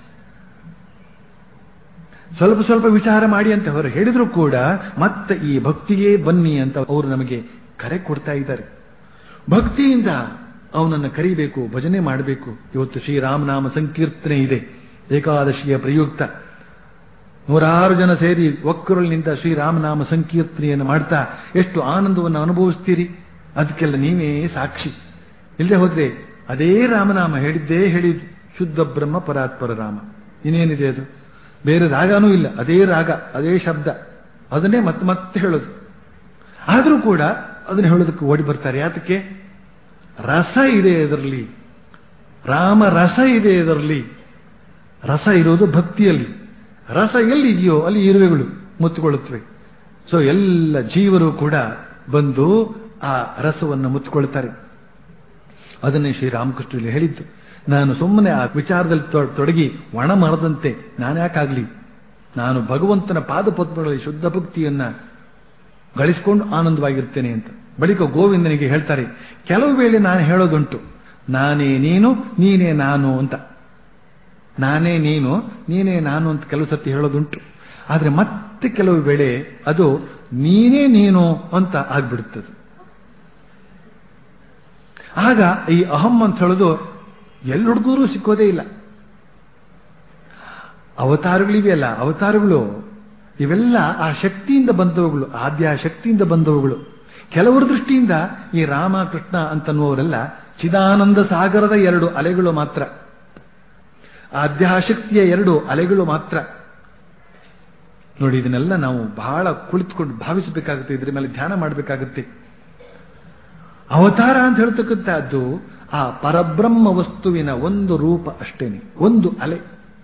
ಸ್ವಲ್ಪ ಸ್ವಲ್ಪ ವಿಚಾರ ಮಾಡಿ ಅಂತ ಅವರು ಹೇಳಿದ್ರು ಕೂಡ ಮತ್ತೆ ಈ ಭಕ್ತಿಯೇ ಬನ್ನಿ ಅಂತ ಅವರು ನಮಗೆ ಕರೆ ಕೊಡ್ತಾ ಇದ್ದಾರೆ ಭಕ್ತಿಯಿಂದ ಅವನನ್ನು ಕರಿಬೇಕು ಭಜನೆ ಮಾಡಬೇಕು ಇವತ್ತು ಶ್ರೀರಾಮನಾಮ ಸಂಕೀರ್ತನೆ ಇದೆ ಏಕಾದಶಿಯ ಪ್ರಯುಕ್ತ ನೂರಾರು ಜನ ಸೇರಿ ಒಕ್ಕರುಳಿನಿಂದ ಶ್ರೀರಾಮನಾಮ ಸಂಕೀರ್ತನೆಯನ್ನು ಮಾಡ್ತಾ ಎಷ್ಟು ಆನಂದವನ್ನು ಅನುಭವಿಸ್ತೀರಿ ಅದಕ್ಕೆಲ್ಲ ನೀವೇ ಸಾಕ್ಷಿ ಇಲ್ಲದೆ ಹೋದ್ರೆ ಅದೇ ರಾಮನಾಮ ಹೇಳಿದ್ದೇ ಹೇಳಿದ್ ಶುದ್ಧ ಬ್ರಹ್ಮ ಪರಾತ್ಪರ ರಾಮ ಇನ್ನೇನಿದೆ ಅದು ಬೇರೆ ರಾಗನೂ ಇಲ್ಲ ಅದೇ ರಾಗ ಅದೇ ಶಬ್ದ ಅದನ್ನೇ ಮತ್ತೆ ಮತ್ತೆ ಹೇಳೋದು ಆದರೂ ಕೂಡ ಅದನ್ನು ಹೇಳೋದಕ್ಕೆ ಓಡಿ ಬರ್ತಾರೆ ಯಾತಕ್ಕೆ ರಸ ಇದೆ ಇದರಲ್ಲಿ ರಾಮ ರಸ ಇದೆ ಇದರಲ್ಲಿ ರಸ ಇರೋದು ಭಕ್ತಿಯಲ್ಲಿ ರಸ ಎಲ್ಲಿ ಇದೆಯೋ ಅಲ್ಲಿ ಇರುವೆಗಳು ಮುತ್ತುಕೊಳ್ಳುತ್ತವೆ ಸೊ ಎಲ್ಲ ಜೀವರು ಕೂಡ ಬಂದು ಆ ರಸವನ್ನು ಮುತ್ತುಕೊಳ್ತಾರೆ ಅದನ್ನೇ ಶ್ರೀರಾಮಕೃಷ್ಣಲ್ಲಿ ಹೇಳಿದ್ದು ನಾನು ಸುಮ್ಮನೆ ಆ ವಿಚಾರದಲ್ಲಿ ತೊಡಗಿ ಒಣ ಮರದಂತೆ ನಾನ್ಯಾಕಾಗ್ಲಿ ನಾನು ಭಗವಂತನ ಪಾದಪದ್ಮಗಳಲ್ಲಿ ಶುದ್ಧ ಭಕ್ತಿಯನ್ನ ಗಳಿಸಿಕೊಂಡು ಆನಂದವಾಗಿರ್ತೇನೆ ಅಂತ ಬಳಿಕ ಗೋವಿಂದನಿಗೆ ಹೇಳ್ತಾರೆ ಕೆಲವು ವೇಳೆ ನಾನು ಹೇಳೋದುಂಟು ನಾನೇ ನೀನು ನೀನೇ ನಾನು ಅಂತ ನಾನೇ ನೀನು ನೀನೇ ನಾನು ಅಂತ ಕೆಲವು ಸತಿ ಹೇಳೋದುಂಟು ಆದರೆ ಮತ್ತೆ ಕೆಲವು ವೇಳೆ ಅದು ನೀನೇ ನೀನು ಅಂತ ಆಗ್ಬಿಡುತ್ತದೆ ಆಗ ಈ ಅಹಂ ಅಂತ ಹೇಳೋದು ಎಲ್ಲಿ ಹುಡುಗರು ಸಿಕ್ಕೋದೇ ಇಲ್ಲ ಅವತಾರಗಳಿವೆಯಲ್ಲ ಅವತಾರಗಳು ಇವೆಲ್ಲ ಆ ಶಕ್ತಿಯಿಂದ ಬಂದವುಗಳು ಆದ್ಯ ಶಕ್ತಿಯಿಂದ ಬಂದವುಗಳು ಕೆಲವರ ದೃಷ್ಟಿಯಿಂದ ಈ ರಾಮ ಕೃಷ್ಣ ಅಂತನ್ನುವರೆಲ್ಲ ಚಿದಾನಂದ ಸಾಗರದ ಎರಡು ಅಲೆಗಳು ಮಾತ್ರ ಆದ್ಯಾಶಕ್ತಿಯ ಎರಡು ಅಲೆಗಳು ಮಾತ್ರ ನೋಡಿ ಇದನ್ನೆಲ್ಲ ನಾವು ಬಹಳ ಕುಳಿತುಕೊಂಡು ಭಾವಿಸಬೇಕಾಗುತ್ತೆ ಇದ್ರ ಮೇಲೆ ಧ್ಯಾನ ಮಾಡಬೇಕಾಗುತ್ತೆ ಅವತಾರ ಅಂತ ಹೇಳ್ತಕ್ಕಂಥದ್ದು ಆ ಪರಬ್ರಹ್ಮ ವಸ್ತುವಿನ ಒಂದು ರೂಪ ಅಷ್ಟೇನೆ ಒಂದು ಅಲೆ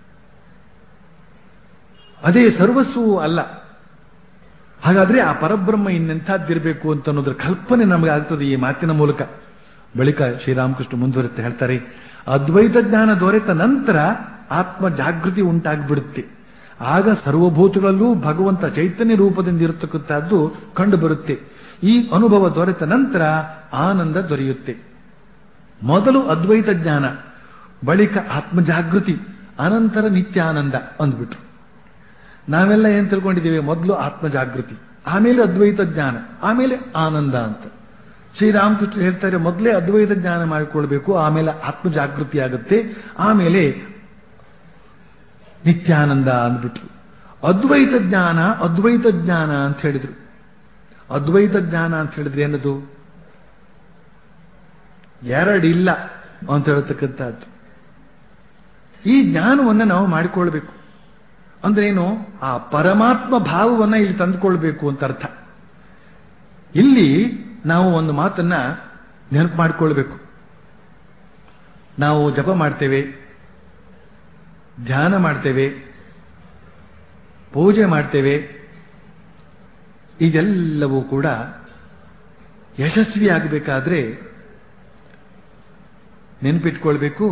ಅದೇ ಸರ್ವಸ್ವವು ಅಲ್ಲ ಹಾಗಾದ್ರೆ ಆ ಪರಬ್ರಹ್ಮ ಇನ್ನೆಂಥದ್ದಿರಬೇಕು ಅಂತ ಅನ್ನೋದ್ರ ಕಲ್ಪನೆ ನಮಗೆ ಆಗ್ತದೆ ಈ ಮಾತಿನ ಮೂಲಕ ಬಳಿಕ ಶ್ರೀರಾಮಕೃಷ್ಣ ಮುಂದುವರಿತ ಹೇಳ್ತಾರೆ ಅದ್ವೈತ ಜ್ಞಾನ ದೊರೆತ ನಂತರ ಆತ್ಮ ಜಾಗೃತಿ ಉಂಟಾಗ್ಬಿಡುತ್ತೆ ಆಗ ಸರ್ವಭೂತಗಳಲ್ಲೂ ಭಗವಂತ ಚೈತನ್ಯ ರೂಪದಿಂದ ಇರತಕ್ಕಂಥದ್ದು ಕಂಡು ಬರುತ್ತೆ ಈ ಅನುಭವ ದೊರೆತ ನಂತರ ಆನಂದ ದೊರೆಯುತ್ತೆ ಮೊದಲು ಅದ್ವೈತ ಜ್ಞಾನ ಬಳಿಕ ಆತ್ಮ ಜಾಗೃತಿ ಅನಂತರ ನಿತ್ಯಾನಂದ ಅಂದ್ಬಿಟ್ರು ನಾವೆಲ್ಲ ಏನ್ ತಿಳ್ಕೊಂಡಿದ್ದೀವಿ ಮೊದಲು ಆತ್ಮ ಜಾಗೃತಿ ಆಮೇಲೆ ಅದ್ವೈತ ಜ್ಞಾನ ಆಮೇಲೆ ಆನಂದ ಅಂತ ಶ್ರೀರಾಮಕೃಷ್ಣ ಹೇಳ್ತಾರೆ ಮೊದಲೇ ಅದ್ವೈತ ಜ್ಞಾನ ಮಾಡಿಕೊಳ್ಬೇಕು ಆಮೇಲೆ ಆತ್ಮ ಜಾಗೃತಿ ಆಗುತ್ತೆ ಆಮೇಲೆ ನಿತ್ಯಾನಂದ ಅಂದ್ಬಿಟ್ರು ಅದ್ವೈತ ಜ್ಞಾನ ಅದ್ವೈತ ಜ್ಞಾನ ಅಂತ ಹೇಳಿದ್ರು ಅದ್ವೈತ ಜ್ಞಾನ ಅಂತ ಹೇಳಿದ್ರೆ ಏನದು ಎರಡಿಲ್ಲ ಅಂತ ಹೇಳ್ತಕ್ಕಂಥದ್ದು ಈ ಜ್ಞಾನವನ್ನು ನಾವು ಮಾಡಿಕೊಳ್ಬೇಕು ಅಂದ್ರೆ ಏನು ಆ ಪರಮಾತ್ಮ ಭಾವವನ್ನ ಇಲ್ಲಿ ತಂದುಕೊಳ್ಬೇಕು ಅಂತ ಅರ್ಥ ಇಲ್ಲಿ ನಾವು ಒಂದು ಮಾತನ್ನ ನೆನಪು ಮಾಡಿಕೊಳ್ಬೇಕು ನಾವು ಜಪ ಮಾಡ್ತೇವೆ ಧ್ಯಾನ ಮಾಡ್ತೇವೆ ಪೂಜೆ ಮಾಡ್ತೇವೆ ಇದೆಲ್ಲವೂ ಕೂಡ ಯಶಸ್ವಿ ಆಗಬೇಕಾದ್ರೆ ನೆನ್ಪಿಟ್ಕೊಳ್ಬೇಕು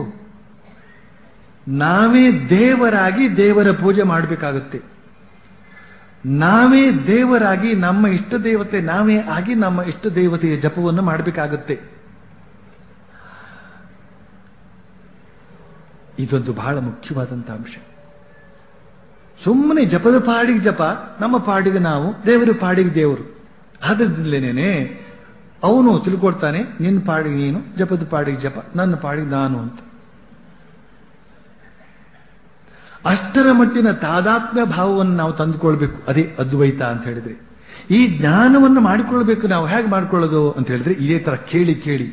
ನಾವೇ ದೇವರಾಗಿ ದೇವರ ಪೂಜೆ ಮಾಡಬೇಕಾಗುತ್ತೆ ನಾವೇ ದೇವರಾಗಿ ನಮ್ಮ ಇಷ್ಟ ದೇವತೆ ನಾವೇ ಆಗಿ ನಮ್ಮ ಇಷ್ಟ ದೇವತೆಯ ಜಪವನ್ನು ಮಾಡಬೇಕಾಗುತ್ತೆ ಇದೊಂದು ಬಹಳ ಮುಖ್ಯವಾದಂತಹ ಅಂಶ ಸುಮ್ಮನೆ ಜಪದ ಪಾಡಿಗೆ ಜಪ ನಮ್ಮ ಪಾಡಿಗೆ ನಾವು ದೇವರ ಪಾಡಿಗೆ ದೇವರು ಆದ್ರಿಂದಲೇನೆ ಅವನು ತಿಳ್ಕೊಡ್ತಾನೆ ನಿನ್ನ ಪಾಡಿಗೆ ನೀನು ಜಪದ ಪಾಡಿಗೆ ಜಪ ನನ್ನ ಪಾಡಿಗೆ ನಾನು ಅಂತ ಅಷ್ಟರ ಮಟ್ಟಿನ ತಾದಾತ್ಮ್ಯ ಭಾವವನ್ನು ನಾವು ತಂದುಕೊಳ್ಬೇಕು ಅದೇ ಅದ್ವೈತ ಅಂತ ಹೇಳಿದ್ರೆ ಈ ಜ್ಞಾನವನ್ನು ಮಾಡಿಕೊಳ್ಬೇಕು ನಾವು ಹೇಗೆ ಮಾಡ್ಕೊಳ್ಳೋದು ಅಂತ ಹೇಳಿದ್ರೆ ಇದೇ ತರ ಕೇಳಿ ಕೇಳಿ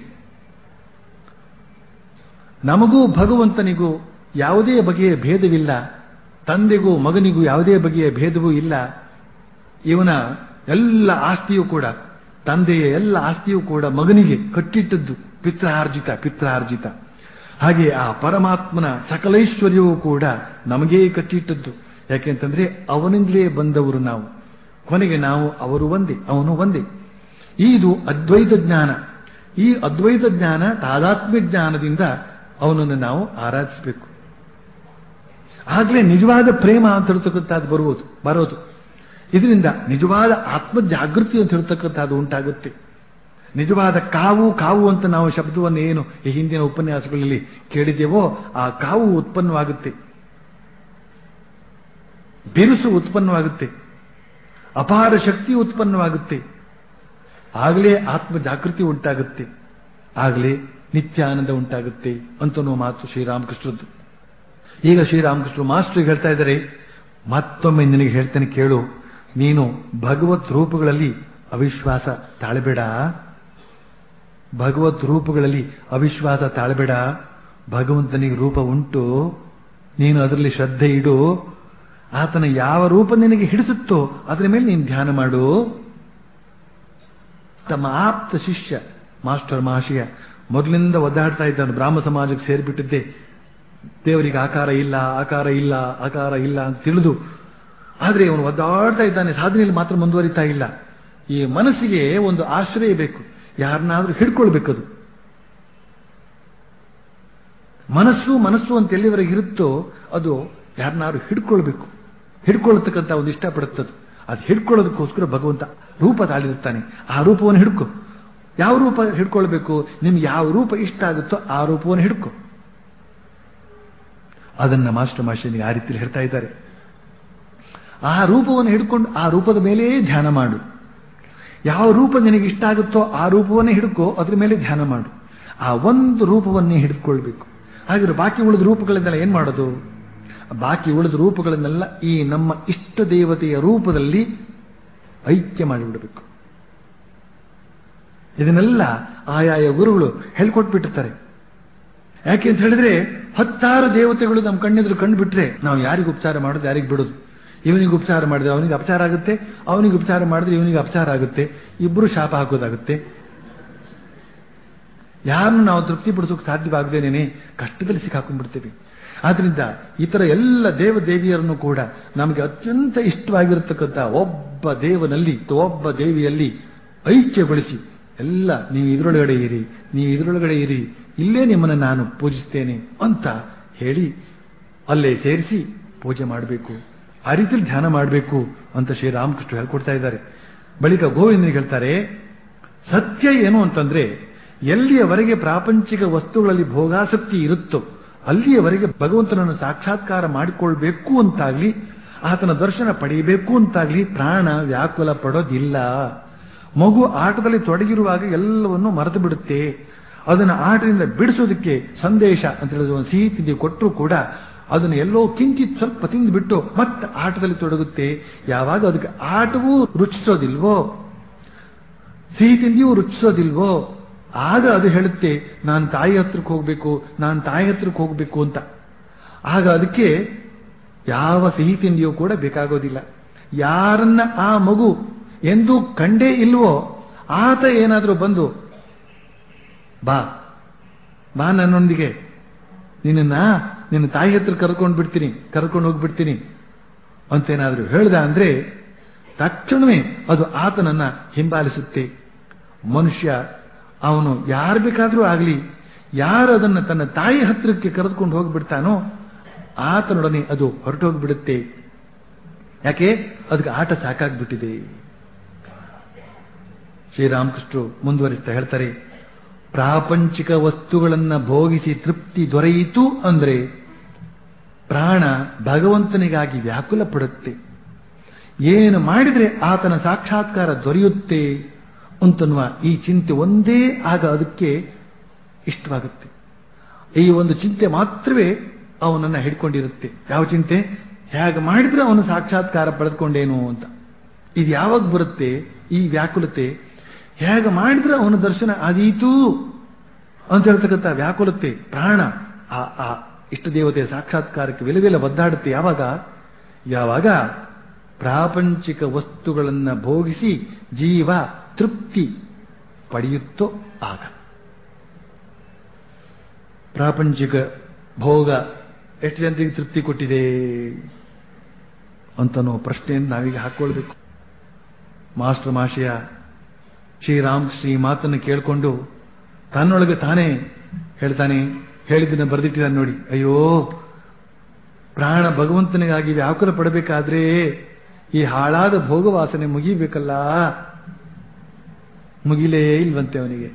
ನಮಗೂ ಭಗವಂತನಿಗೂ ಯಾವುದೇ ಬಗೆಯ ಭೇದವಿಲ್ಲ ತಂದೆಗೂ ಮಗನಿಗೂ ಯಾವುದೇ ಬಗೆಯ ಭೇದವೂ ಇಲ್ಲ ಇವನ ಎಲ್ಲ ಆಸ್ತಿಯೂ ಕೂಡ ತಂದೆಯ ಎಲ್ಲ ಆಸ್ತಿಯೂ ಕೂಡ ಮಗನಿಗೆ ಕಟ್ಟಿಟ್ಟದ್ದು ಪಿತ್ರಾರ್ಜಿತ ಪಿತ್ರಾರ್ಜಿತ ಹಾಗೆ ಆ ಪರಮಾತ್ಮನ ಸಕಲೈಶ್ವರ್ಯವೂ ಕೂಡ ನಮಗೇ ಕಟ್ಟಿಟ್ಟದ್ದು ಯಾಕೆಂತಂದ್ರೆ ಅವನಿಂದಲೇ ಬಂದವರು ನಾವು ಕೊನೆಗೆ ನಾವು ಅವರು ಒಂದೇ ಅವನು ಒಂದೇ ಇದು ಅದ್ವೈತ ಜ್ಞಾನ ಈ ಅದ್ವೈತ ಜ್ಞಾನ ತಾದಾತ್ಮ್ಯ ಜ್ಞಾನದಿಂದ ಅವನನ್ನು ನಾವು ಆರಾಧಿಸಬೇಕು ಆಗ್ಲೇ ನಿಜವಾದ ಪ್ರೇಮ ಅಂತ ಹೇಳ್ತಕ್ಕಂಥದ್ದು ಬರುವುದು ಬರೋದು ಇದರಿಂದ ನಿಜವಾದ ಆತ್ಮ ಜಾಗೃತಿ ಅಂತ ಹೇಳ್ತಕ್ಕಂಥದ್ದು ಉಂಟಾಗುತ್ತೆ ನಿಜವಾದ ಕಾವು ಕಾವು ಅಂತ ನಾವು ಶಬ್ದವನ್ನು ಏನು ಈ ಹಿಂದಿನ ಉಪನ್ಯಾಸಗಳಲ್ಲಿ ಕೇಳಿದ್ದೇವೋ ಆ ಕಾವು ಉತ್ಪನ್ನವಾಗುತ್ತೆ ಬಿರುಸು ಉತ್ಪನ್ನವಾಗುತ್ತೆ ಅಪಾರ ಶಕ್ತಿ ಉತ್ಪನ್ನವಾಗುತ್ತೆ ಆಗಲೇ ಆತ್ಮ ಜಾಗೃತಿ ಉಂಟಾಗುತ್ತೆ ಆಗಲೇ ನಿತ್ಯಾನಂದ ಉಂಟಾಗುತ್ತೆ ಅಂತನೋ ಮಾತು ಶ್ರೀರಾಮಕೃಷ್ಣದ್ದು ಈಗ ಶ್ರೀರಾಮಕೃಷ್ಣ ಮಾಸ್ಟರ್ ಹೇಳ್ತಾ ಇದ್ದಾರೆ ಮತ್ತೊಮ್ಮೆ ನಿನಗೆ ಹೇಳ್ತೇನೆ ಕೇಳು ನೀನು ಭಗವತ್ ರೂಪಗಳಲ್ಲಿ ಅವಿಶ್ವಾಸ ತಾಳಬೇಡ ಭಗವತ್ ರೂಪಗಳಲ್ಲಿ ಅವಿಶ್ವಾಸ ತಾಳಬೇಡ ಭಗವಂತನಿಗೆ ರೂಪ ಉಂಟು ನೀನು ಅದರಲ್ಲಿ ಶ್ರದ್ಧೆ ಇಡು ಆತನ ಯಾವ ರೂಪ ನಿನಗೆ ಹಿಡಿಸುತ್ತೋ ಅದರ ಮೇಲೆ ನೀನು ಧ್ಯಾನ ಮಾಡು ತಮ್ಮ ಆಪ್ತ ಶಿಷ್ಯ ಮಾಸ್ಟರ್ ಮಹಾಶಯ ಮೊದಲಿಂದ ಒದ್ದಾಡ್ತಾ ಇದ್ದಾನೆ ಬ್ರಾಹ್ಮ ಸಮಾಜಕ್ಕೆ ಸೇರಿಬಿಟ್ಟಿದ್ದೆ ದೇವರಿಗೆ ಆಕಾರ ಇಲ್ಲ ಆಕಾರ ಇಲ್ಲ ಆಕಾರ ಇಲ್ಲ ಅಂತ ತಿಳಿದು ಆದರೆ ಅವನು ಒದ್ದಾಡ್ತಾ ಇದ್ದಾನೆ ಸಾಧನೆಯಲ್ಲಿ ಮಾತ್ರ ಮುಂದುವರಿತಾ ಇಲ್ಲ ಈ ಮನಸ್ಸಿಗೆ ಒಂದು ಆಶ್ರಯ ಬೇಕು ಯಾರನ್ನಾದ್ರೂ ಹಿಡ್ಕೊಳ್ಬೇಕದು ಮನಸ್ಸು ಮನಸ್ಸು ಅಂತ ಎಲ್ಲಿವರೆಗೆ ಇರುತ್ತೋ ಅದು ಯಾರನ್ನಾದ್ರೂ ಹಿಡ್ಕೊಳ್ಬೇಕು ಹಿಡ್ಕೊಳ್ತಕ್ಕಂಥ ಒಂದು ಇಷ್ಟಪಡುತ್ತದು ಅದು ಹಿಡ್ಕೊಳ್ಳೋದಕ್ಕೋಸ್ಕರ ಭಗವಂತ ರೂಪ ತಾಳಿರುತ್ತಾನೆ ಆ ರೂಪವನ್ನು ಹಿಡ್ಕೊ ಯಾವ ರೂಪ ಹಿಡ್ಕೊಳ್ಬೇಕು ನಿಮ್ಗೆ ಯಾವ ರೂಪ ಇಷ್ಟ ಆಗುತ್ತೋ ಆ ರೂಪವನ್ನು ಹಿಡ್ಕೊ ಅದನ್ನ ಮಾಸ್ಟರ್ ಮಾಸ್ಟರ್ನಿಗೆ ಆ ರೀತಿಯಲ್ಲಿ ಹೇಳ್ತಾ ಇದ್ದಾರೆ ಆ ರೂಪವನ್ನು ಹಿಡ್ಕೊಂಡು ಆ ರೂಪದ ಮೇಲೇ ಧ್ಯಾನ ಮಾಡು ಯಾವ ರೂಪ ನಿನಗೆ ಇಷ್ಟ ಆಗುತ್ತೋ ಆ ರೂಪವನ್ನೇ ಹಿಡ್ಕೋ ಅದ್ರ ಮೇಲೆ ಧ್ಯಾನ ಮಾಡು ಆ ಒಂದು ರೂಪವನ್ನೇ ಹಿಡಿದುಕೊಳ್ಬೇಕು ಹಾಗಿದ್ರೆ ಬಾಕಿ ಉಳಿದ ರೂಪಗಳನ್ನೆಲ್ಲ ಏನ್ ಮಾಡೋದು ಬಾಕಿ ಉಳಿದ ರೂಪಗಳನ್ನೆಲ್ಲ ಈ ನಮ್ಮ ಇಷ್ಟ ದೇವತೆಯ ರೂಪದಲ್ಲಿ ಐಕ್ಯ ಮಾಡಿಬಿಡಬೇಕು ಇದನ್ನೆಲ್ಲ ಆಯಾಯ ಗುರುಗಳು ಹೇಳ್ಕೊಟ್ಬಿಟ್ಟಿರ್ತಾರೆ ಯಾಕೆ ಅಂತ ಹೇಳಿದ್ರೆ ಹತ್ತಾರು ದೇವತೆಗಳು ನಮ್ಮ ಕಣ್ಣೆದುರು ಕಂಡುಬಿಟ್ರೆ ನಾವು ಯಾರಿಗೆ ಉಪಚಾರ ಮಾಡೋದು ಯಾರಿಗೆ ಬಿಡೋದು ಇವನಿಗೆ ಉಪಚಾರ ಮಾಡಿದ್ರೆ ಅವನಿಗೆ ಅಪಚಾರ ಆಗುತ್ತೆ ಅವನಿಗೆ ಉಪಚಾರ ಮಾಡಿದ್ರೆ ಇವನಿಗೆ ಅಪಚಾರ ಆಗುತ್ತೆ ಇಬ್ಬರು ಶಾಪ ಹಾಕೋದಾಗುತ್ತೆ ಯಾರನ್ನು ನಾವು ತೃಪ್ತಿಪಡಿಸೋಕೆ ಸಾಧ್ಯವಾಗದೇನೆ ಕಷ್ಟದಲ್ಲಿ ಸಿಕ್ಕಾಕೊಂಡ್ಬಿಡ್ತೇವೆ ಆದ್ರಿಂದ ಇತರ ಎಲ್ಲ ದೇವ ದೇವಿಯರನ್ನು ಕೂಡ ನಮಗೆ ಅತ್ಯಂತ ಇಷ್ಟವಾಗಿರತಕ್ಕಂಥ ಒಬ್ಬ ದೇವನಲ್ಲಿ ಒಬ್ಬ ದೇವಿಯಲ್ಲಿ ಐಕ್ಯಗೊಳಿಸಿ ಎಲ್ಲ ನೀವು ಇದರೊಳಗಡೆ ಇರಿ ನೀವು ಇದರೊಳಗಡೆ ಇರಿ ಇಲ್ಲೇ ನಿಮ್ಮನ್ನು ನಾನು ಪೂಜಿಸ್ತೇನೆ ಅಂತ ಹೇಳಿ ಅಲ್ಲೇ ಸೇರಿಸಿ ಪೂಜೆ ಮಾಡಬೇಕು ಆ ರೀತಿಯಲ್ಲಿ ಧ್ಯಾನ ಮಾಡಬೇಕು ಅಂತ ಶ್ರೀರಾಮಕೃಷ್ಣ ಹೇಳ್ಕೊಡ್ತಾ ಇದ್ದಾರೆ ಬಳಿಕ ಗೋವಿಂದನಿಗೆ ಹೇಳ್ತಾರೆ ಸತ್ಯ ಏನು ಅಂತಂದ್ರೆ ಎಲ್ಲಿಯವರೆಗೆ ಪ್ರಾಪಂಚಿಕ ವಸ್ತುಗಳಲ್ಲಿ ಭೋಗಾಸಕ್ತಿ ಇರುತ್ತೋ ಅಲ್ಲಿಯವರೆಗೆ ಭಗವಂತನನ್ನು ಸಾಕ್ಷಾತ್ಕಾರ ಮಾಡಿಕೊಳ್ಬೇಕು ಅಂತಾಗ್ಲಿ ಆತನ ದರ್ಶನ ಪಡೆಯಬೇಕು ಅಂತಾಗ್ಲಿ ಪ್ರಾಣ ವ್ಯಾಕುಲ ಪಡೋದಿಲ್ಲ ಮಗು ಆಟದಲ್ಲಿ ತೊಡಗಿರುವಾಗ ಎಲ್ಲವನ್ನು ಮರೆತು ಬಿಡುತ್ತೆ ಅದನ್ನು ಆಟದಿಂದ ಬಿಡಿಸೋದಕ್ಕೆ ಸಂದೇಶ ಅಂತ ಹೇಳಿದ ಒಂದು ಸಿಹಿ ತಿಂಡಿ ಕೊಟ್ಟರು ಕೂಡ ಅದನ್ನು ಎಲ್ಲೋ ಕಿಂಚಿತ್ ಸ್ವಲ್ಪ ತಿಂದುಬಿಟ್ಟು ಮತ್ತೆ ಆಟದಲ್ಲಿ ತೊಡಗುತ್ತೆ ಯಾವಾಗ ಅದಕ್ಕೆ ಆಟವೂ ರುಚಿಸೋದಿಲ್ವೋ ಸಿಹಿ ತಿಂಡಿಯೂ ರುಚಿಸೋದಿಲ್ವೋ ಆಗ ಅದು ಹೇಳುತ್ತೆ ನಾನು ತಾಯಿ ಹತ್ರಕ್ಕೆ ಹೋಗ್ಬೇಕು ನಾನು ತಾಯಿ ಹತ್ರಕ್ಕೆ ಹೋಗ್ಬೇಕು ಅಂತ ಆಗ ಅದಕ್ಕೆ ಯಾವ ಸಿಹಿ ತಿಂಡಿಯೂ ಕೂಡ ಬೇಕಾಗೋದಿಲ್ಲ ಯಾರನ್ನ ಆ ಮಗು ಎಂದು ಕಂಡೇ ಇಲ್ವೋ ಆತ ಏನಾದರೂ ಬಂದು ಬಾ ಬಾ ನನ್ನೊಂದಿಗೆ ನಿನ್ನ ನಿನ್ನ ತಾಯಿ ಹತ್ರ ಕರ್ಕೊಂಡು ಬಿಡ್ತೀನಿ ಕರ್ಕೊಂಡು ಹೋಗ್ಬಿಡ್ತೀನಿ ಅಂತೇನಾದ್ರೂ ಹೇಳ್ದ ಅಂದ್ರೆ ತಕ್ಷಣವೇ ಅದು ಆತನನ್ನ ಹಿಂಬಾಲಿಸುತ್ತೆ ಮನುಷ್ಯ ಅವನು ಯಾರು ಬೇಕಾದ್ರೂ ಆಗಲಿ ಯಾರು ಅದನ್ನ ತನ್ನ ತಾಯಿ ಹತ್ತಿರಕ್ಕೆ ಕರೆದುಕೊಂಡು ಹೋಗ್ಬಿಡ್ತಾನೋ ಆತನೊಡನೆ ಅದು ಹೊರಟೋಗ್ಬಿಡುತ್ತೆ ಯಾಕೆ ಅದಕ್ಕೆ ಆಟ ಸಾಕಾಗ್ಬಿಟ್ಟಿದೆ ಶ್ರೀರಾಮಕೃಷ್ಣರು ಮುಂದುವರಿಸ್ತಾ ಹೇಳ್ತಾರೆ ಪ್ರಾಪಂಚಿಕ ವಸ್ತುಗಳನ್ನ ಭೋಗಿಸಿ ತೃಪ್ತಿ ದೊರೆಯಿತು ಅಂದ್ರೆ ಪ್ರಾಣ ಭಗವಂತನಿಗಾಗಿ ವ್ಯಾಕುಲ ಪಡುತ್ತೆ ಏನು ಮಾಡಿದ್ರೆ ಆತನ ಸಾಕ್ಷಾತ್ಕಾರ ದೊರೆಯುತ್ತೆ ಅಂತನ್ನುವ ಈ ಚಿಂತೆ ಒಂದೇ ಆಗ ಅದಕ್ಕೆ ಇಷ್ಟವಾಗುತ್ತೆ ಈ ಒಂದು ಚಿಂತೆ ಮಾತ್ರವೇ ಅವನನ್ನ ಹಿಡ್ಕೊಂಡಿರುತ್ತೆ ಯಾವ ಚಿಂತೆ ಹೇಗೆ ಮಾಡಿದ್ರೆ ಅವನು ಸಾಕ್ಷಾತ್ಕಾರ ಪಡೆದುಕೊಂಡೇನು ಅಂತ ಇದು ಯಾವಾಗ ಬರುತ್ತೆ ಈ ವ್ಯಾಕುಲತೆ ಹೇಗೆ ಮಾಡಿದ್ರೆ ಅವನ ದರ್ಶನ ಆದೀತು ಅಂತ ಹೇಳ್ತಕ್ಕಂಥ ವ್ಯಾಕುಲತೆ ಪ್ರಾಣ ಆ ಆ ಇಷ್ಟ ದೇವತೆಯ ಸಾಕ್ಷಾತ್ಕಾರಕ್ಕೆ ವಿಲವಿಲ ಒದ್ದಾಡುತ್ತೆ ಯಾವಾಗ ಯಾವಾಗ ಪ್ರಾಪಂಚಿಕ ವಸ್ತುಗಳನ್ನ ಭೋಗಿಸಿ ಜೀವ ತೃಪ್ತಿ ಪಡೆಯುತ್ತೋ ಆಗ ಪ್ರಾಪಂಚಿಕ ಭೋಗ ಎಷ್ಟು ಜನರಿಗೆ ತೃಪ್ತಿ ಕೊಟ್ಟಿದೆ ಅಂತನೋ ಪ್ರಶ್ನೆಯನ್ನು ನಾವೀಗ ಹಾಕೊಳ್ಬೇಕು ಮಾಸ್ಟರ್ ಮಾಶಯ ಶ್ರೀರಾಮ್ ಶ್ರೀ ಮಾತನ್ನು ಕೇಳಿಕೊಂಡು ತನ್ನೊಳಗೆ ತಾನೇ ಹೇಳ್ತಾನೆ ಹೇಳಿದ್ದನ್ನ ಬರೆದಿಟ್ಟಿದ್ದಾನೆ ನೋಡಿ ಅಯ್ಯೋ ಪ್ರಾಣ ಭಗವಂತನಿಗಾಗಿ ವ್ಯಾಕುಲ ಪಡಬೇಕಾದ್ರೆ ಈ ಹಾಳಾದ ಭೋಗವಾಸನೆ ಮುಗಿಬೇಕಲ್ಲ ಮುಗಿಲೇ ಇಲ್ವಂತೆ ಅವನಿಗೆ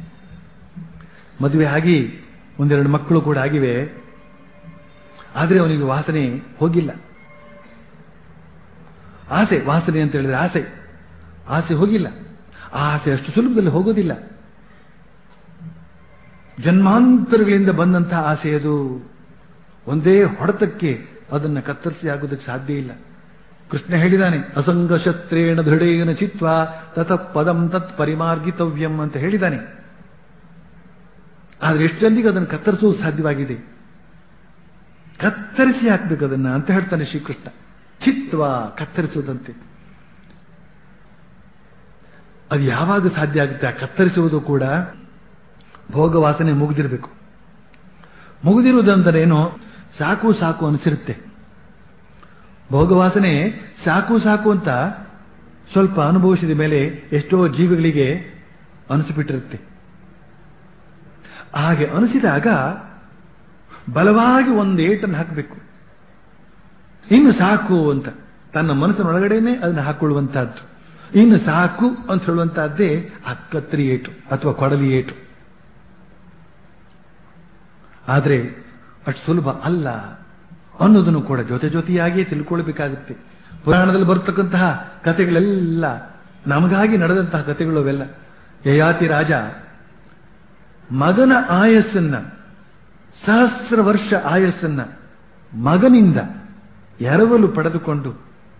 ಮದುವೆ ಆಗಿ ಒಂದೆರಡು ಮಕ್ಕಳು ಕೂಡ ಆಗಿವೆ ಆದರೆ ಅವನಿಗೆ ವಾಸನೆ ಹೋಗಿಲ್ಲ ಆಸೆ ವಾಸನೆ ಅಂತ ಹೇಳಿದ್ರೆ ಆಸೆ ಆಸೆ ಹೋಗಿಲ್ಲ ಆ ಆಸೆ ಅಷ್ಟು ಸುಲಭದಲ್ಲಿ ಹೋಗೋದಿಲ್ಲ ಜನ್ಮಾಂತರಗಳಿಂದ ಬಂದಂತಹ ಆಸೆ ಅದು ಒಂದೇ ಹೊಡೆತಕ್ಕೆ ಅದನ್ನು ಕತ್ತರಿಸಿ ಆಗೋದಕ್ಕೆ ಸಾಧ್ಯ ಇಲ್ಲ ಕೃಷ್ಣ ಹೇಳಿದಾನೆ ಅಸಂಗ ಶಸ್ತ್ರೇಣ ದೃಢೇನ ಚಿತ್ವ ತತ ಪದಂ ತತ್ ಪರಿಮಾರ್ಗಿತವ್ಯಂ ಅಂತ ಹೇಳಿದಾನೆ ಆದ್ರೆ ಎಷ್ಟು ಜನರಿಗೆ ಅದನ್ನು ಕತ್ತರಿಸುವುದು ಸಾಧ್ಯವಾಗಿದೆ ಕತ್ತರಿಸಿ ಹಾಕ್ಬೇಕು ಅದನ್ನ ಅಂತ ಹೇಳ್ತಾನೆ ಶ್ರೀಕೃಷ್ಣ ಚಿತ್ವ ಕತ್ತರಿಸುವುದಂತೆ ಅದು ಯಾವಾಗ ಸಾಧ್ಯ ಆಗುತ್ತೆ ಆ ಕತ್ತರಿಸುವುದು ಕೂಡ ಭೋಗವಾಸನೆ ಮುಗಿದಿರಬೇಕು ಮುಗಿದಿರುವುದಂದ್ರೆ ಏನೋ ಸಾಕು ಸಾಕು ಅನಿಸಿರುತ್ತೆ ಭೋಗವಾಸನೆ ಸಾಕು ಸಾಕು ಅಂತ ಸ್ವಲ್ಪ ಅನುಭವಿಸಿದ ಮೇಲೆ ಎಷ್ಟೋ ಜೀವಿಗಳಿಗೆ ಅನಿಸಿಬಿಟ್ಟಿರುತ್ತೆ ಹಾಗೆ ಅನಿಸಿದಾಗ ಬಲವಾಗಿ ಒಂದು ಏಟನ್ನು ಹಾಕಬೇಕು ಇನ್ನು ಸಾಕು ಅಂತ ತನ್ನ ಮನಸ್ಸಿನೊಳಗಡೆನೆ ಅದನ್ನು ಹಾಕೊಳ್ಳುವಂತಹದ್ದು ಇನ್ನು ಸಾಕು ಅಂತ ಹೇಳುವಂತಹದ್ದೇ ಆ ಕತ್ತರಿ ಏಟು ಅಥವಾ ಕೊಡಲಿ ಏಟು ಆದರೆ ಅಷ್ಟು ಸುಲಭ ಅಲ್ಲ ಅನ್ನೋದನ್ನು ಕೂಡ ಜೊತೆ ಜೊತೆಯಾಗಿಯೇ ತಿಳ್ಕೊಳ್ಬೇಕಾಗುತ್ತೆ ಪುರಾಣದಲ್ಲಿ ಬರ್ತಕ್ಕಂತಹ ಕಥೆಗಳೆಲ್ಲ ನಮಗಾಗಿ ನಡೆದಂತಹ ಕಥೆಗಳು ಅವೆಲ್ಲ ಯಯಾತಿ ರಾಜ ಮಗನ ಆಯಸ್ಸನ್ನ ಸಹಸ್ರ ವರ್ಷ ಆಯಸ್ಸನ್ನ ಮಗನಿಂದ ಎರವಲು ಪಡೆದುಕೊಂಡು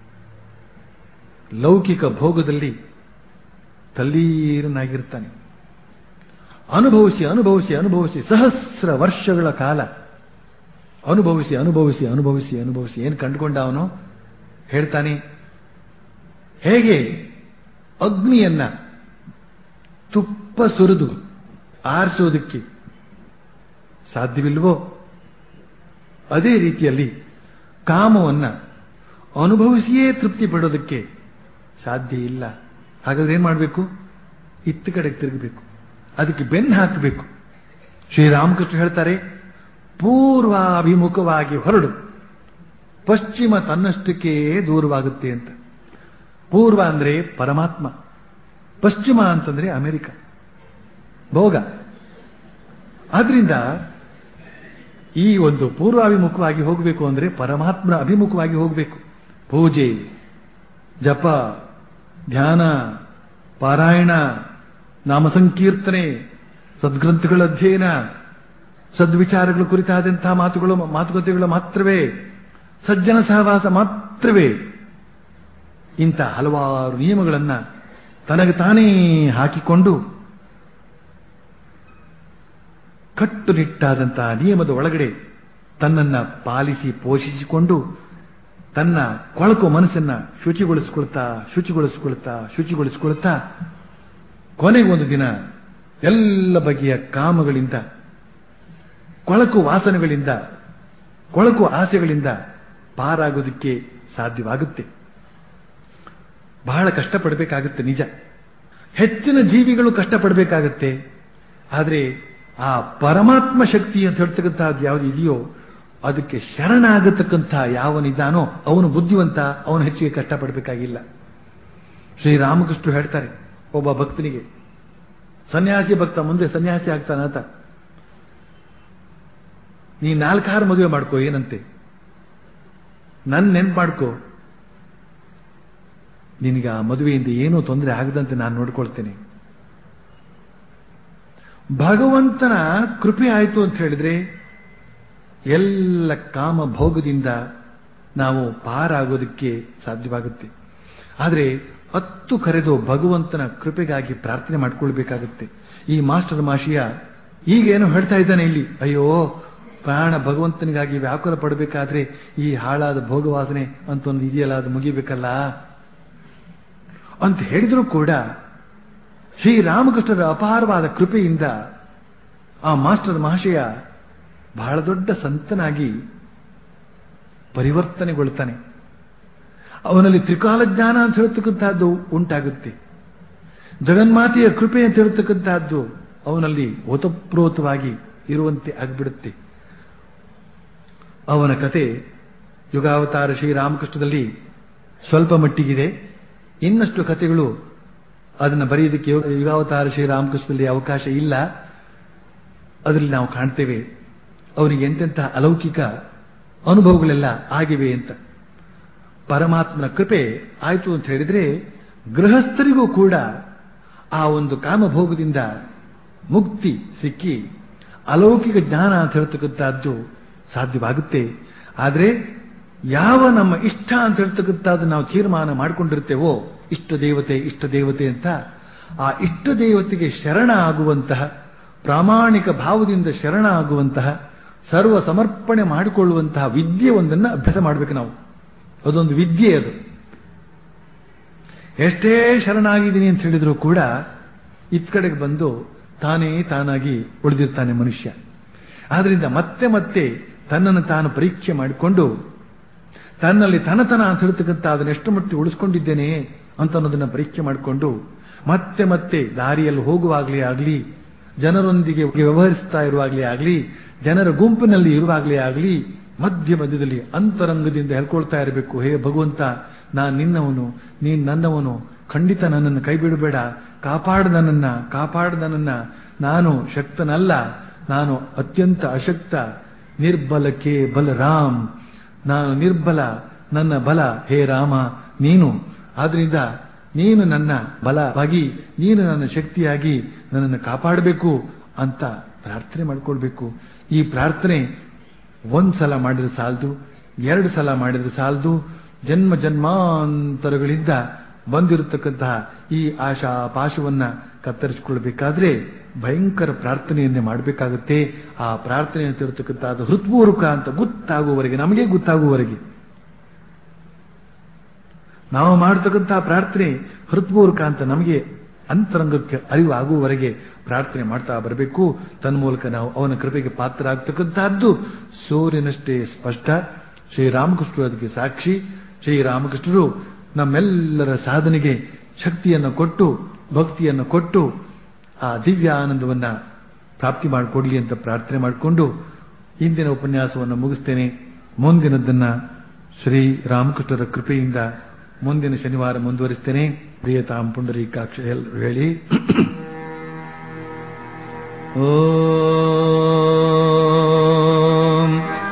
ಲೌಕಿಕ ಭೋಗದಲ್ಲಿ ತಲ್ಲೀರನಾಗಿರ್ತಾನೆ ಅನುಭವಿಸಿ ಅನುಭವಿಸಿ ಅನುಭವಿಸಿ ಸಹಸ್ರ ವರ್ಷಗಳ ಕಾಲ ಅನುಭವಿಸಿ ಅನುಭವಿಸಿ ಅನುಭವಿಸಿ ಅನುಭವಿಸಿ ಏನು ಕಂಡುಕೊಂಡ ಅವನು ಹೇಳ್ತಾನೆ ಹೇಗೆ ಅಗ್ನಿಯನ್ನ ತುಪ್ಪ ಸುರಿದು ಆರಿಸೋದಕ್ಕೆ ಸಾಧ್ಯವಿಲ್ವೋ ಅದೇ ರೀತಿಯಲ್ಲಿ ಕಾಮವನ್ನ ಅನುಭವಿಸಿಯೇ ತೃಪ್ತಿ ಪಡೋದಕ್ಕೆ ಸಾಧ್ಯ ಇಲ್ಲ ಹಾಗಾದ್ರೆ ಏನ್ ಮಾಡಬೇಕು ಇತ್ತ ಕಡೆಗೆ ತಿರುಗಬೇಕು ಅದಕ್ಕೆ ಬೆನ್ನು ಹಾಕಬೇಕು ಶ್ರೀರಾಮಕೃಷ್ಣ ಹೇಳ್ತಾರೆ ಪೂರ್ವಾಭಿಮುಖವಾಗಿ ಹೊರಡು ಪಶ್ಚಿಮ ತನ್ನಷ್ಟಕ್ಕೆ ದೂರವಾಗುತ್ತೆ ಅಂತ ಪೂರ್ವ ಅಂದ್ರೆ ಪರಮಾತ್ಮ ಪಶ್ಚಿಮ ಅಂತಂದ್ರೆ ಅಮೆರಿಕ ಭೋಗ ಆದ್ರಿಂದ ಈ ಒಂದು ಪೂರ್ವಾಭಿಮುಖವಾಗಿ ಹೋಗಬೇಕು ಅಂದ್ರೆ ಪರಮಾತ್ಮನ ಅಭಿಮುಖವಾಗಿ ಹೋಗಬೇಕು ಪೂಜೆ ಜಪ ಧ್ಯಾನ ಪಾರಾಯಣ ನಾಮ ಸಂಕೀರ್ತನೆ ಸದ್ಗ್ರಂಥಗಳ ಅಧ್ಯಯನ ಸದ್ವಿಚಾರಗಳ ಕುರಿತಾದಂತಹ ಮಾತುಗಳು ಮಾತುಕತೆಗಳು ಮಾತ್ರವೇ ಸಜ್ಜನ ಸಹವಾಸ ಮಾತ್ರವೇ ಇಂಥ ಹಲವಾರು ನಿಯಮಗಳನ್ನ ತನಗೆ ತಾನೇ ಹಾಕಿಕೊಂಡು ಕಟ್ಟುನಿಟ್ಟಾದಂತಹ ನಿಯಮದ ಒಳಗಡೆ ತನ್ನನ್ನ ಪಾಲಿಸಿ ಪೋಷಿಸಿಕೊಂಡು ತನ್ನ ಕೊಳಕು ಮನಸ್ಸನ್ನ ಶುಚಿಗೊಳಿಸ್ಕೊಳ್ತಾ ಶುಚಿಗೊಳಿಸ್ಕೊಳ್ತಾ ಶುಚಿಗೊಳಿಸ್ಕೊಳ್ತಾ ಕೊನೆಗೆ ಒಂದು ದಿನ ಎಲ್ಲ ಬಗೆಯ ಕಾಮಗಳಿಂದ ಕೊಳಕು ವಾಸನೆಗಳಿಂದ ಕೊಳಕು ಆಸೆಗಳಿಂದ ಪಾರಾಗೋದಕ್ಕೆ ಸಾಧ್ಯವಾಗುತ್ತೆ ಬಹಳ ಕಷ್ಟಪಡಬೇಕಾಗುತ್ತೆ ನಿಜ ಹೆಚ್ಚಿನ ಜೀವಿಗಳು ಕಷ್ಟಪಡಬೇಕಾಗತ್ತೆ ಆದರೆ ಆ ಪರಮಾತ್ಮ ಶಕ್ತಿ ಅಂತ ಹೇಳ್ತಕ್ಕಂಥದ್ದು ಯಾವುದು ಇದೆಯೋ ಅದಕ್ಕೆ ಶರಣಾಗತಕ್ಕಂಥ ಯಾವನಿದ್ದಾನೋ ಅವನು ಬುದ್ಧಿವಂತ ಅವನು ಹೆಚ್ಚಿಗೆ ಕಷ್ಟಪಡಬೇಕಾಗಿಲ್ಲ ಶ್ರೀರಾಮಕೃಷ್ಣರು ಹೇಳ್ತಾರೆ ಒಬ್ಬ ಭಕ್ತನಿಗೆ ಸನ್ಯಾಸಿ ಭಕ್ತ ಮುಂದೆ ಸನ್ಯಾಸಿ ಆಗ್ತಾನಾತ ನೀ ನಾಲ್ಕಾರು ಮದುವೆ ಮಾಡ್ಕೋ ಏನಂತೆ ನನ್ ನೆನ್ಪು ಮಾಡ್ಕೋ ನಿನಗೆ ಆ ಮದುವೆಯಿಂದ ಏನೂ ತೊಂದರೆ ಆಗದಂತೆ ನಾನು ನೋಡ್ಕೊಳ್ತೇನೆ ಭಗವಂತನ ಕೃಪೆ ಆಯಿತು ಅಂತ ಹೇಳಿದ್ರೆ ಎಲ್ಲ ಕಾಮ ಭೋಗದಿಂದ ನಾವು ಪಾರಾಗೋದಕ್ಕೆ ಸಾಧ್ಯವಾಗುತ್ತೆ ಆದರೆ ಹತ್ತು ಕರೆದು ಭಗವಂತನ ಕೃಪೆಗಾಗಿ ಪ್ರಾರ್ಥನೆ ಮಾಡ್ಕೊಳ್ಬೇಕಾಗುತ್ತೆ ಈ ಮಾಸ್ಟರ್ ಮಾಷಿಯ ಈಗೇನೋ ಹೇಳ್ತಾ ಇದ್ದಾನೆ ಇಲ್ಲಿ ಅಯ್ಯೋ ಪ್ರಾಣ ಭಗವಂತನಿಗಾಗಿ ವ್ಯಾಕುಲ ಪಡಬೇಕಾದ್ರೆ ಈ ಹಾಳಾದ ಭೋಗವಾಸನೆ ಅಂತ ಒಂದು ಇದೆಯಲ್ಲ ಅದು ಮುಗಿಬೇಕಲ್ಲ ಅಂತ ಹೇಳಿದ್ರು ಕೂಡ ಶ್ರೀರಾಮಕೃಷ್ಣರ ಅಪಾರವಾದ ಕೃಪೆಯಿಂದ ಆ ಮಾಸ್ಟರ್ ಮಹಾಶಯ ಬಹಳ ದೊಡ್ಡ ಸಂತನಾಗಿ ಪರಿವರ್ತನೆಗೊಳ್ತಾನೆ ಅವನಲ್ಲಿ ತ್ರಿಕಾಲ ಜ್ಞಾನ ಅಂತ ಹೇಳ್ತಕ್ಕಂಥದ್ದು ಉಂಟಾಗುತ್ತೆ ಜಗನ್ಮಾತೆಯ ಕೃಪೆ ಅಂತ ಹೇಳ್ತಕ್ಕಂಥದ್ದು ಅವನಲ್ಲಿ ಓತಪ್ರೋತವಾಗಿ ಇರುವಂತೆ ಆಗ್ಬಿಡುತ್ತೆ ಅವನ ಕತೆ ಯುಗಾವತಾರ ಶ್ರೀರಾಮಕೃಷ್ಣದಲ್ಲಿ ಸ್ವಲ್ಪ ಮಟ್ಟಿಗಿದೆ ಇನ್ನಷ್ಟು ಕಥೆಗಳು ಅದನ್ನು ಬರೆಯೋದಕ್ಕೆ ಯುಗಾವತಾರ ಶ್ರೀರಾಮಕೃಷ್ಣದಲ್ಲಿ ಅವಕಾಶ ಇಲ್ಲ ಅದರಲ್ಲಿ ನಾವು ಕಾಣ್ತೇವೆ ಅವನಿಗೆ ಎಂತೆಂತಹ ಅಲೌಕಿಕ ಅನುಭವಗಳೆಲ್ಲ ಆಗಿವೆ ಅಂತ ಪರಮಾತ್ಮನ ಕೃಪೆ ಆಯಿತು ಅಂತ ಹೇಳಿದ್ರೆ ಗೃಹಸ್ಥರಿಗೂ ಕೂಡ ಆ ಒಂದು ಕಾಮಭೋಗದಿಂದ ಮುಕ್ತಿ ಸಿಕ್ಕಿ ಅಲೌಕಿಕ ಜ್ಞಾನ ಅಂತ ಹೇಳ್ತಕ್ಕಂಥದ್ದು ಸಾಧ್ಯವಾಗುತ್ತೆ ಆದರೆ ಯಾವ ನಮ್ಮ ಇಷ್ಟ ಅಂತ ಹೇಳ್ತಕ್ಕಂಥದ್ದು ನಾವು ತೀರ್ಮಾನ ಮಾಡಿಕೊಂಡಿರ್ತೇವೋ ಇಷ್ಟ ದೇವತೆ ಇಷ್ಟ ದೇವತೆ ಅಂತ ಆ ಇಷ್ಟ ದೇವತೆಗೆ ಶರಣ ಆಗುವಂತಹ ಪ್ರಾಮಾಣಿಕ ಭಾವದಿಂದ ಶರಣ ಆಗುವಂತಹ ಸರ್ವ ಸಮರ್ಪಣೆ ಮಾಡಿಕೊಳ್ಳುವಂತಹ ವಿದ್ಯೆ ಒಂದನ್ನು ಅಭ್ಯಾಸ ಮಾಡಬೇಕು ನಾವು ಅದೊಂದು ವಿದ್ಯೆ ಅದು ಎಷ್ಟೇ ಶರಣಾಗಿದ್ದೀನಿ ಅಂತ ಹೇಳಿದ್ರು ಕೂಡ ಇತ್ ಕಡೆಗೆ ಬಂದು ತಾನೇ ತಾನಾಗಿ ಉಳಿದಿರ್ತಾನೆ ಮನುಷ್ಯ ಆದ್ರಿಂದ ಮತ್ತೆ ಮತ್ತೆ ತನ್ನನ್ನು ತಾನು ಪರೀಕ್ಷೆ ಮಾಡಿಕೊಂಡು ತನ್ನಲ್ಲಿ ತನತನ ಅಂತ ಹೇಳ್ತಕ್ಕಂಥ ಅದನ್ನ ಎಷ್ಟು ಮಟ್ಟಿಗೆ ಉಳಿಸ್ಕೊಂಡಿದ್ದೇನೆ ಅಂತ ಅನ್ನೋದನ್ನ ಪರೀಕ್ಷೆ ಮಾಡಿಕೊಂಡು ಮತ್ತೆ ಮತ್ತೆ ದಾರಿಯಲ್ಲಿ ಹೋಗುವಾಗಲೇ ಆಗಲಿ ಜನರೊಂದಿಗೆ ವ್ಯವಹರಿಸ್ತಾ ಇರುವಾಗಲೇ ಆಗಲಿ ಜನರ ಗುಂಪಿನಲ್ಲಿ ಇರುವಾಗಲೇ ಆಗಲಿ ಮಧ್ಯ ಮಧ್ಯದಲ್ಲಿ ಅಂತರಂಗದಿಂದ ಹೇಳ್ಕೊಳ್ತಾ ಇರಬೇಕು ಹೇ ಭಗವಂತ ನಾನು ನಿನ್ನವನು ನೀನ್ ನನ್ನವನು ಖಂಡಿತ ನನ್ನನ್ನು ಕೈ ಬಿಡಬೇಡ ಕಾಪಾಡ ನನ್ನನ್ನ ಕಾಪಾಡ ನನ್ನನ್ನ ನಾನು ಶಕ್ತನಲ್ಲ ನಾನು ಅತ್ಯಂತ ಅಶಕ್ತ ನಿರ್ಬಲಕ್ಕೆ ಬಲರಾಮ್ ನಾನು ನಿರ್ಬಲ ನನ್ನ ಬಲ ಹೇ ರಾಮ ನೀನು ಆದ್ರಿಂದ ನೀನು ನನ್ನ ಬಲವಾಗಿ ನೀನು ನನ್ನ ಶಕ್ತಿಯಾಗಿ ನನ್ನನ್ನು ಕಾಪಾಡಬೇಕು ಅಂತ ಪ್ರಾರ್ಥನೆ ಮಾಡ್ಕೊಳ್ಬೇಕು ಈ ಪ್ರಾರ್ಥನೆ ಒಂದ್ ಸಲ ಮಾಡಿದ್ರೆ ಸಾಲದು ಎರಡು ಸಲ ಮಾಡಿದ್ರೆ ಸಾಲದು ಜನ್ಮ ಜನ್ಮಾಂತರಗಳಿಂದ ಬಂದಿರತಕ್ಕಂತಹ ಈ ಆಶಾ ಪಾಶವನ್ನ ಕತ್ತರಿಸಿಕೊಳ್ಬೇಕಾದ್ರೆ ಭಯಂಕರ ಪ್ರಾರ್ಥನೆಯನ್ನೇ ಮಾಡಬೇಕಾಗುತ್ತೆ ಆ ಪ್ರಾರ್ಥನೆ ಅಂತ ಇರತಕ್ಕಂಥ ಹೃತ್ಪೂರ್ವಕ ಅಂತ ಗೊತ್ತಾಗುವವರೆಗೆ ನಮಗೆ ಗೊತ್ತಾಗುವವರೆಗೆ ನಾವು ಮಾಡತಕ್ಕಂತಹ ಪ್ರಾರ್ಥನೆ ಹೃತ್ಪೂರ್ವಕ ಅಂತ ನಮಗೆ ಅಂತರಂಗಕ್ಕೆ ಅರಿವು ಆಗುವವರೆಗೆ ಪ್ರಾರ್ಥನೆ ಮಾಡ್ತಾ ಬರಬೇಕು ತನ್ಮೂಲಕ ನಾವು ಅವನ ಕೃಪೆಗೆ ಪಾತ್ರ ಆಗ್ತಕ್ಕಂತಹದ್ದು ಸೂರ್ಯನಷ್ಟೇ ಸ್ಪಷ್ಟ ಶ್ರೀರಾಮಕೃಷ್ಣರು ಅದಕ್ಕೆ ಸಾಕ್ಷಿ ಶ್ರೀರಾಮಕೃಷ್ಣರು ನಮ್ಮೆಲ್ಲರ ಸಾಧನೆಗೆ ಶಕ್ತಿಯನ್ನು ಕೊಟ್ಟು ಭಕ್ತಿಯನ್ನು ಕೊಟ್ಟು ಆ ದಿವ್ಯ ಆನಂದವನ್ನ ಪ್ರಾಪ್ತಿ ಮಾಡಿಕೊಡ್ಲಿ ಅಂತ ಪ್ರಾರ್ಥನೆ ಮಾಡಿಕೊಂಡು ಇಂದಿನ ಉಪನ್ಯಾಸವನ್ನು ಮುಗಿಸ್ತೇನೆ ಮುಂದಿನದನ್ನ ಶ್ರೀ ರಾಮಕೃಷ್ಣರ ಕೃಪೆಯಿಂದ ಮುಂದಿನ ಶನಿವಾರ ಮುಂದುವರಿಸ್ತೇನೆ ಪ್ರಿಯತಾಂ ಪುಂಡರೀಕಾಕ್ಷ ಎಲ್ಲರೂ ಹೇಳಿ ಓಂ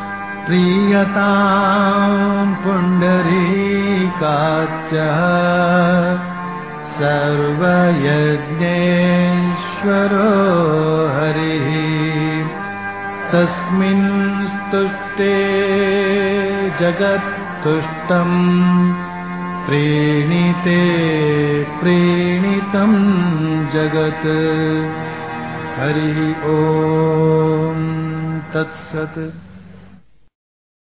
ಪ್ರಿಯತಾಂ ಪುಂಡರೀಕಾಕ್ಷ सर्वयज्ञेश्वरो हरिः तस्मिन् स्तुष्टे जगत्तुष्टम् प्रीणिते प्रीणितम् जगत् हरिः ॐ तत्सत्